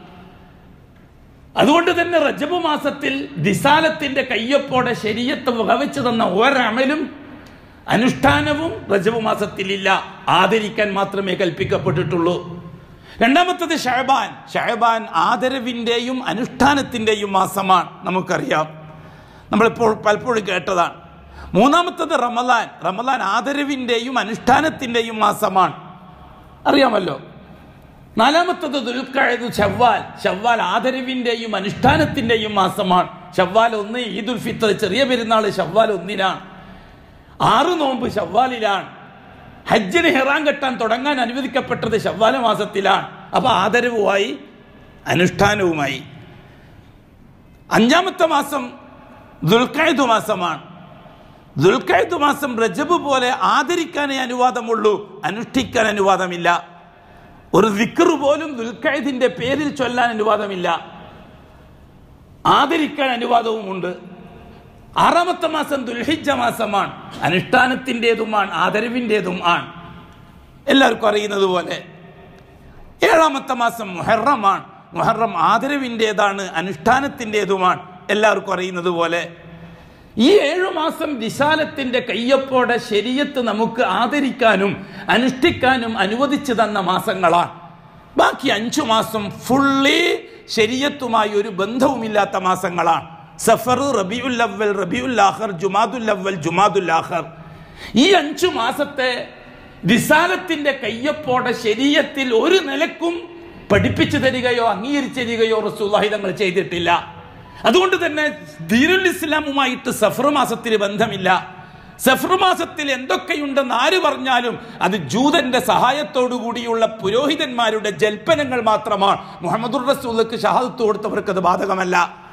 അതുകൊണ്ട് തന്നെ റജബ് മാസത്തിൽ ദിസാലത്തിന്റെ കയ്യൊപ്പോടെ ശരീരത്ത് വകവെച്ച് തന്ന ഒരമലും അനുഷ്ഠാനവും റജബ് മാസത്തിലില്ല ആദരിക്കാൻ മാത്രമേ കൽപ്പിക്കപ്പെട്ടിട്ടുള്ളൂ രണ്ടാമത്തത് ഷഹബാൻ ഷഹബാൻ ആദരവിൻ്റെയും അനുഷ്ഠാനത്തിൻ്റെയും മാസമാണ് നമുക്കറിയാം നമ്മളിപ്പോൾ പലപ്പോഴും കേട്ടതാണ് മൂന്നാമത്തത് റമലാൻ റമലാൻ ആദരവിൻ്റെയും അനുഷ്ഠാനത്തിൻ്റെയും മാസമാണ് അറിയാമല്ലോ നാലാമത്തത് ദുൽഖഴത് ഷവ്വാൽ ഷവ്വാൽ ആദരവിൻ്റെയും അനുഷ്ഠാനത്തിൻ്റെയും മാസമാണ് ഷവ്വാൽ ഒന്ന് ഈദുൽ ഫിത്തർ ചെറിയ പെരുന്നാൾ ഷവ്വാൽ ഒന്നിനാണ് ആറ് നോമ്പ് ഷവ്വാലിലാണ് ഹജ്ജിന് ഹെറാൻ കെട്ടാൻ തുടങ്ങാൻ അനുവദിക്കപ്പെട്ടത് ഷവ്വാല മാസത്തിലാണ് അപ്പൊ ആദരവുമായി അനുഷ്ഠാനവുമായി അഞ്ചാമത്തെ മാസം ദുൽഖൈദ് മാസമാണ് ദുൽഖൈദ് മാസം റജബ് പോലെ ആദരിക്കാനേ അനുവാദമുള്ളൂ അനുഷ്ഠിക്കാൻ അനുവാദമില്ല ഒരു ദിക്കറ് പോലും ദുൽഖൈദിന്റെ പേരിൽ ചൊല്ലാൻ അനുവാദമില്ല ആദരിക്കാൻ അനുവാദവുമുണ്ട് ആറാമത്തെ മാസം ദുൽഹിജ മാസമാണ് അനുഷ്ഠാനത്തിൻ്റെതുമാണ് ആദരവിൻ്റെതും ആണ് എല്ലാവർക്കും അറിയുന്നത് പോലെ ഏഴാമത്തെ മാസം മുഹറമാണ് മുഹറം ആദരവിൻ്റെതാണ് അനുഷ്ഠാനത്തിൻ്റെതുമാണ് എല്ലാവർക്കും അറിയുന്നത് പോലെ ഈ ഏഴു മാസം വിശാലത്തിന്റെ കയ്യൊപ്പോടെ ശരീരത്ത് നമുക്ക് ആദരിക്കാനും അനുഷ്ഠിക്കാനും അനുവദിച്ചു തന്ന മാസങ്ങളാണ് ബാക്കി അഞ്ചു മാസം ഫുള്ളി ശരീരത്തുമായി ഒരു ബന്ധവുമില്ലാത്ത മാസങ്ങളാണ് സഫർ റബിയുൽ അവൽ റബിയുൽ ആഖർ ജുമാദുൽ അവൽ ജുമാദുൽ ആഖർ ഈ അഞ്ചു മാസത്തെ വിശാലത്തിന്റെ കയ്യൊപ്പോടെ ശരീരത്തിൽ ഒരു നിലക്കും പഠിപ്പിച്ചു തരികയോ അംഗീകരിച്ചു തരികയോ റസൂല്ലാഹി തങ്ങൾ ചെയ്തിട്ടില്ല അതുകൊണ്ട് തന്നെ ദീനുൽ ഇസ്ലാമുമായിട്ട് സഫർ മാസത്തിന് ബന്ധമില്ല സഫർ മാസത്തിൽ എന്തൊക്കെയുണ്ടെന്ന് ആര് പറഞ്ഞാലും അത് ജൂതന്റെ സഹായത്തോടു കൂടിയുള്ള പുരോഹിതന്മാരുടെ ജൽപ്പനങ്ങൾ മാത്രമാണ് മുഹമ്മദുർ റസൂലക്ക് ഷഹാദത്ത് കൊടുത്തവർക്ക് അത് ബാധകമല്ല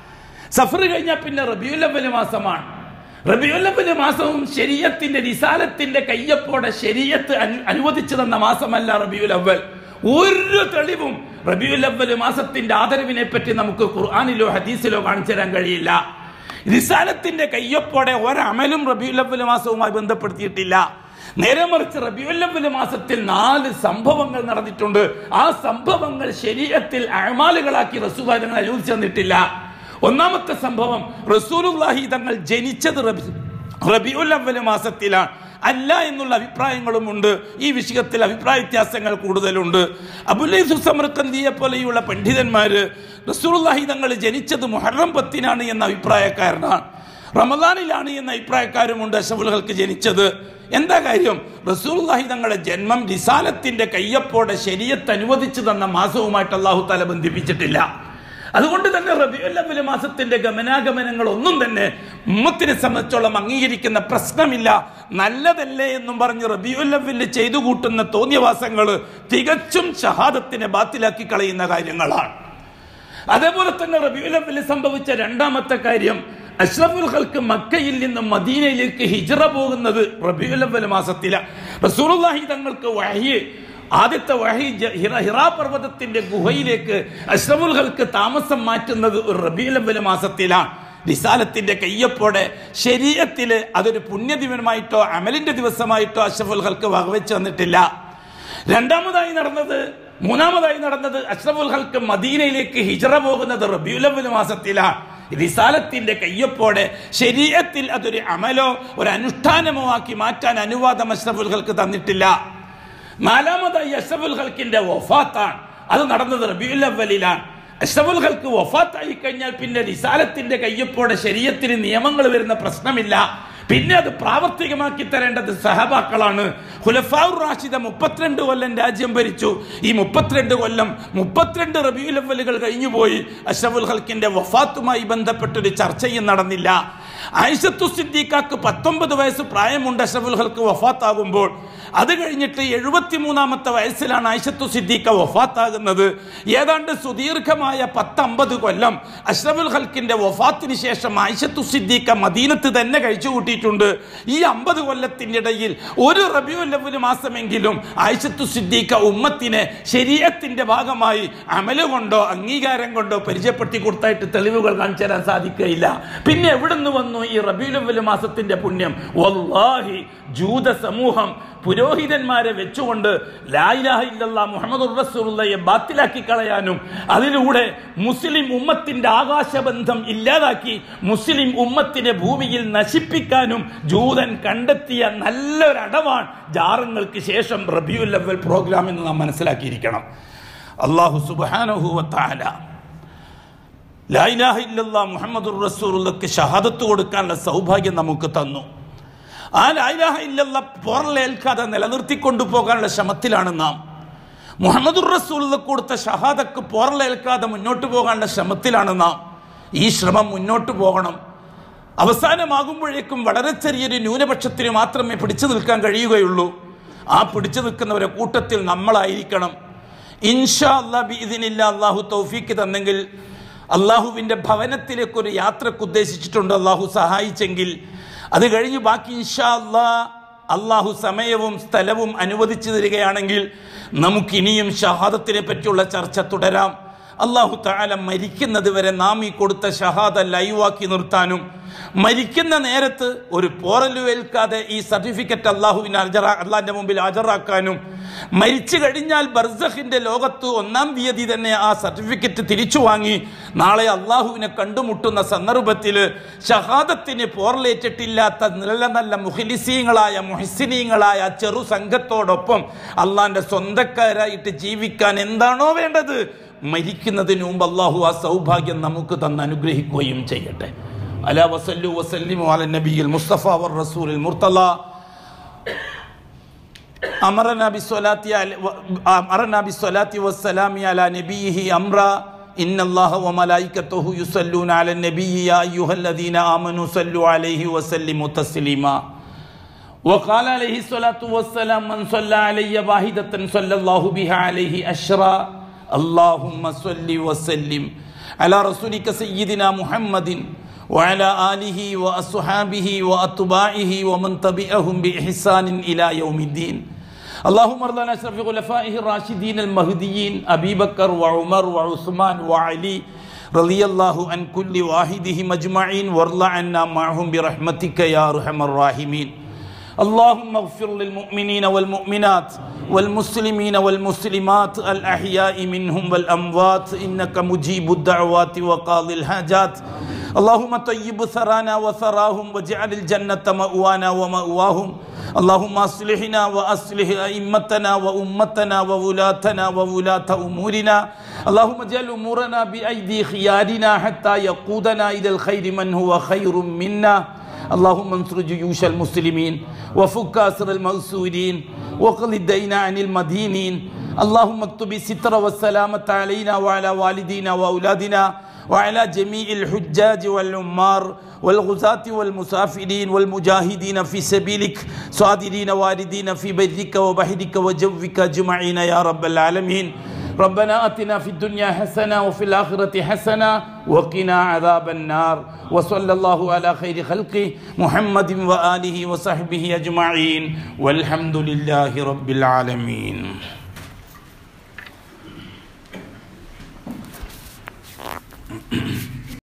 സഫർ കഴിഞ്ഞാൽ പിന്നെ റബിയുൽ അവൽ മാസമാണ് റബിയുൽ അവൽ മാസവും ശരീരത്തിന്റെ നിസാലത്തിന്റെ കയ്യപ്പോടെ ശരീരത്ത് അനു- അനുവദിച്ചു തന്ന മാസമല്ല റബിയുൽ അവൽ ഒരു തെളിവും റബിയുൽ അവൽ മാസത്തിന്റെ ആദരവിനെ പറ്റി നമുക്ക് ഖുർആാനിലോ ഹദീസിലോ കാണിച്ചു തരാൻ കഴിയില്ല റിസാലത്തിന്റെ കയ്യൊപ്പോടെ ഒരമലും റബിയുൽ അവൽ മാസവുമായി ബന്ധപ്പെടുത്തിയിട്ടില്ല നേരെ മറിച്ച് റബിയുൽ അവൽ മാസത്തിൽ നാല് സംഭവങ്ങൾ നടന്നിട്ടുണ്ട് ആ സംഭവങ്ങൾ ശരീരത്തിൽ അഴമാലുകളാക്കി റസൂൽ തങ്ങൾ അനുവദിച്ചു തന്നിട്ടില്ല ഒന്നാമത്തെ സംഭവം റസൂലുള്ളാഹി തങ്ങൾ ജനിച്ചത് റബി റബിയുൽ അവൽ മാസത്തിലാണ് അല്ല എന്നുള്ള അഭിപ്രായങ്ങളുമുണ്ട് ഈ വിഷയത്തിൽ അഭിപ്രായ വ്യത്യാസങ്ങൾ കൂടുതലുണ്ട് അബുലൈസു സമർക്കന്തിയെ പോലെയുള്ള പണ്ഡിതന്മാര് റസൂലുള്ളാഹി തങ്ങൾ ജനിച്ചത് മുഹറം പത്തിനാണ് എന്ന അഭിപ്രായക്കാരനാണ് റമദാനിലാണ് എന്ന അഭിപ്രായക്കാരുമുണ്ട് അഷഫുലുകൾക്ക് ജനിച്ചത് എന്താ കാര്യം റസൂലുള്ളാഹി തങ്ങളുടെ ജന്മം റിസാലത്തിന്റെ കയ്യപ്പോടെ ശരീരത്ത് അനുവദിച്ചു തന്ന മാസവുമായിട്ട് അള്ളാഹു താല ബന്ധിപ്പിച്ചിട്ടില്ല അതുകൊണ്ട് തന്നെ റബിയുൽ അവ്വൽ മാസത്തിന്റെ ഗമനാഗമനങ്ങൾ ഒന്നും തന്നെ ഉമ്മത്തിനെ സംബന്ധിച്ചോളം അംഗീകരിക്കുന്ന പ്രശ്നമില്ല നല്ലതല്ലേ എന്നും പറഞ്ഞ് റബിയുൽ അവ്വൽ ചെയ്തു കൂട്ടുന്ന തോന്നിയവാസങ്ങൾ തികച്ചും ഷഹാദത്തിനെ ബാത്തിലാക്കി കളയുന്ന കാര്യങ്ങളാണ് അതേപോലെ തന്നെ റബിയുൽ അവ്വൽ സംഭവിച്ച രണ്ടാമത്തെ കാര്യം അഷ്റഫുൽ ഖൽക്ക് മക്കയിൽ നിന്നും മദീനയിലേക്ക് ഹിജ്റ പോകുന്നത് റബിയുൽ അവ്വൽ മാസത്തിലാണ് റസൂലുള്ളാഹി തങ്ങൾക്ക് വഹി ആദ്യത്തെ വഹി ജ- ഹിറ ഹിറാ പർവ്വതത്തിന്റെ ഗുഹയിലേക്ക് അഷ്റഫുൽ ഖൽക്ക് താമസം മാറ്റുന്നത് ഒരു റബിയുൽ അവ്വൽ മാസത്തിലാണ് റിസാലത്തിന്റെ കയ്യപ്പോടെ ശരീരത്തില് അതൊരു പുണ്യദിവനമായിട്ടോ അമലിന്റെ ദിവസമായിട്ടോ അഷ്റഫുൽ ഖൽക്ക് വകവെച്ച് വന്നിട്ടില്ല രണ്ടാമതായി നടന്നത് മൂന്നാമതായി നടന്നത് അഷ്റഫുൽ ഹൽക്ക് മദീനയിലേക്ക് ഹിജറ പോകുന്നത് റബിയുലവൽ മാസത്തിലാണ് റിസാലത്തിന്റെ കയ്യൊപ്പോടെ ശരീരത്തിൽ അതൊരു അമലോ ഒരു അനുഷ്ഠാനമോ ആക്കി മാറ്റാൻ അനുവാദം അഷ്റഫുൽ ഹൽക്ക് തന്നിട്ടില്ല നാലാമതായി അഷ്റഫുൽ ഹൽക്കിന്റെ വഫാത്താണ് അത് നടന്നത് റബിയുൽ അവലിലാണ് അഷ്റഫുൽ ഹൽക്ക് വഫാത്തായി കഴിഞ്ഞാൽ പിന്നെ റിസാലത്തിന്റെ കയ്യൊപ്പോടെ ശരീരത്തിന് നിയമങ്ങൾ വരുന്ന പ്രശ്നമില്ല പിന്നെ അത് പ്രാവർത്തികമാക്കി തരേണ്ടത് സഹബാക്കളാണ് ഖുലഫാഉർ റാഷിദ മുപ്പത്തിരണ്ട് കൊല്ലം രാജ്യം ഭരിച്ചു ഈ മുപ്പത്തിരണ്ട് കൊല്ലം മുപ്പത്തിരണ്ട് റബിയുൽ അവലുകൾ കഴിഞ്ഞുപോയി അഷ്റഫുൽ ഹൽക്കിന്റെ വഫാത്തുമായി ബന്ധപ്പെട്ടൊരു ചർച്ചയും നടന്നില്ല ആയിഷത്തു സിദ്ദീഖാക്ക് പത്തൊമ്പത് വയസ്സ് പ്രായമുണ്ട് അഷ്റഫുൽ ഹൽക്ക് വഫാത്താകുമ്പോൾ അത് കഴിഞ്ഞിട്ട് എഴുപത്തിമൂന്നാമത്തെ വയസ്സിലാണ് ആയിഷത്തു സിദ്ദീഖ വഫാത്താകുന്നത് ഏതാണ്ട് സുദീർഘമായ പത്തമ്പത് കൊല്ലം അഷ്റഫുൽ ഹൽക്കിന്റെ വഫാത്തിന് ശേഷം ആയിഷത്തു സിദ്ദീഖ മദീനത്ത് തന്നെ കഴിച്ചു കൂട്ടിയിട്ടുണ്ട് ഈ അമ്പത് കൊല്ലത്തിനിടയിൽ ഒരു റബിയുല്ലവല് മാസമെങ്കിലും ആയിഷത്തു സിദ്ദീഖ ഉമ്മത്തിനെ ശരീരത്തിന്റെ ഭാഗമായി അമല് കൊണ്ടോ അംഗീകാരം കൊണ്ടോ പരിചയപ്പെടുത്തി കൊടുത്തായിട്ട് തെളിവുകൾ കാണിച്ചു തരാൻ സാധിക്കുകയില്ല പിന്നെ എവിടുന്ന് വന്നു ഈ റബിയുലവല് മാസത്തിന്റെ പുണ്യം വല്ലാഹി ജൂത സമൂഹം പുരോഹിതന്മാരെ വെച്ചുകൊണ്ട് ലായിലാഹ ഇല്ലല്ലാ മുഹമ്മദ് റസൂലുള്ളയെ ബാത്തിലാക്കി കളയാനും അതിലൂടെ മുസ്ലിം ഉമ്മത്തിന്റെ ആകാശബന്ധം ഇല്ലാതാക്കി മുസ്ലിം ഉമ്മത്തിനെ ഭൂമിയിൽ നശിപ്പിക്കാനും ജൂതൻ കണ്ടെത്തിയ നല്ലൊരടവാണ് ജാറങ്ങൾക്ക് ശേഷം റബിയുൽ അവൽ പ്രോഗ്രാം എന്ന് നാം മനസ്സിലാക്കിയിരിക്കണം അള്ളാഹു സുബാനഹുവത്താല ലായിലാഹ ഇല്ലല്ലാ മുഹമ്മദ് റസൂലുള്ളക്ക് ഷഹാദത്ത് കൊടുക്കാനുള്ള സൗഭാഗ്യം നമുക്ക് തന്നു ആ ലായിലാഹ ഇല്ലല്ല പോറലേൽക്കാതെ നിലനിർത്തിക്കൊണ്ടു പോകാനുള്ള ശ്രമത്തിലാണ് നാം മുഹമ്മദുർ റസൂലുള്ള കൊടുത്ത ഷഹാദക്ക് പോറലേൽക്കാതെ മുന്നോട്ട് പോകാനുള്ള ശ്രമത്തിലാണ് നാം ഈ ശ്രമം മുന്നോട്ട് പോകണം അവസാനമാകുമ്പോഴേക്കും വളരെ ചെറിയൊരു ന്യൂനപക്ഷത്തിന് മാത്രമേ പിടിച്ചു നിൽക്കാൻ കഴിയുകയുള്ളൂ ആ പിടിച്ചു നിൽക്കുന്നവരെ കൂട്ടത്തിൽ നമ്മളായിരിക്കണം ഇൻഷാ അല്ലാ ബീദിനില്ല അള്ളാഹു തൗഫീക്ക് തന്നെങ്കിൽ അള്ളാഹുവിൻ്റെ ഭവനത്തിലേക്ക് ഒരു യാത്രക്ക് ഉദ്ദേശിച്ചിട്ടുണ്ട് അള്ളാഹു സഹായിച്ചെങ്കിൽ അത് കഴിഞ്ഞ് ബാക്കി ഇൻഷാ അല്ലാ അള്ളാഹു സമയവും സ്ഥലവും അനുവദിച്ചു തരികയാണെങ്കിൽ നമുക്കിനിയും ഷഹാദത്തിനെ പറ്റിയുള്ള ചർച്ച തുടരാം അള്ളാഹു താല മരിക്കുന്നത് വരെ നാം ഈ കൊടുത്ത ഷഹാദ ലൈവാക്കി നിർത്താനും മരിക്കുന്ന നേരത്ത് ഒരു പോറലുവേൽക്കാതെ ഈ സർട്ടിഫിക്കറ്റ് അള്ളാഹുവിന് അജറ അള്ളാഹിന്റെ മുമ്പിൽ ഹാജരാക്കാനും മരിച്ചു കഴിഞ്ഞാൽ ബർസഖിന്റെ ലോകത്ത് ഒന്നാം തീയതി തന്നെ ആ സർട്ടിഫിക്കറ്റ് തിരിച്ചു വാങ്ങി നാളെ അള്ളാഹുവിനെ കണ്ടുമുട്ടുന്ന സന്ദർഭത്തിൽ ഷഹാദത്തിന് പോറലേറ്റിട്ടില്ലാത്ത നല്ല നല്ല മുഹലിസീങ്ങളായ മുഹസിനീങ്ങളായ ചെറു സംഘത്തോടൊപ്പം അള്ളാഹിന്റെ സ്വന്തക്കാരായിട്ട് ജീവിക്കാൻ എന്താണോ വേണ്ടത് മരിക്കുന്നതിന് മുമ്പ് അള്ളാഹു ആ സൗഭാഗ്യം നമുക്ക് തന്ന് അനുഗ്രഹിക്കുകയും ചെയ്യട്ടെ അല വസല്ലു വസല്ലിമു അല നബിയിൽ മുസ്തഫ വർ റസൂലിൽ മുർത്തല أمرنا بالصلاة على- و- أمرنا بالصلاة والسلام على نبيه أمرا إن الله وملائكته يصلون على النبي يا أيها الذين آمنوا صلوا عليه وسلموا تسليما وقال عليه الصلاة والسلام من صلى علي واحدة صلى الله بها عليه أشرا اللهم صل وسلم على رسولك سيدنا محمد وعلى آله وأصحابه وأتباعه ومن تبعهم بإحسان إلى يوم الدين اللهم ارض عن اشرف خلفائه الراشدين المهديين ابي بكر وعمر وعثمان وعلي رضي الله عن كل واحدهم اجمعين وارض عنا معهم برحمتك يا ارحم الراحمين اللهم اغفر للمؤمنين والمؤمنات والمسلمين والمسلمات الاحياء منهم والاموات انك مجيب الدعوات وقاضي الحاجات اللهم طيب ثرانا وثراهم واجعل الجنه ماوانا وماواهم اللهم اصلحنا واصلح ائمتنا وامتنا وولاتنا وولاه امورنا اللهم اجعل امورنا بايدي خيارنا حتى يقودنا الى الخير من هو خير منا اللهم انصر جيوش المسلمين وفك اسر المأسورين وقل الدين عن المدينين اللهم اكتب الستر والسلامة علينا وعلى والدينا وأولادنا وعلى جميع الحجاج والعمار والغزاة والمسافرين والمجاهدين في سبيلك صادرين واردين في بيتك وبحرك وجوك أجمعين يا رب العالمين ربنا اتنا في الدنيا حسنه وفي الاخره حسنه وقنا عذاب النار وصلى الله على خير خلقه محمد واله وصحبه اجمعين والحمد لله رب العالمين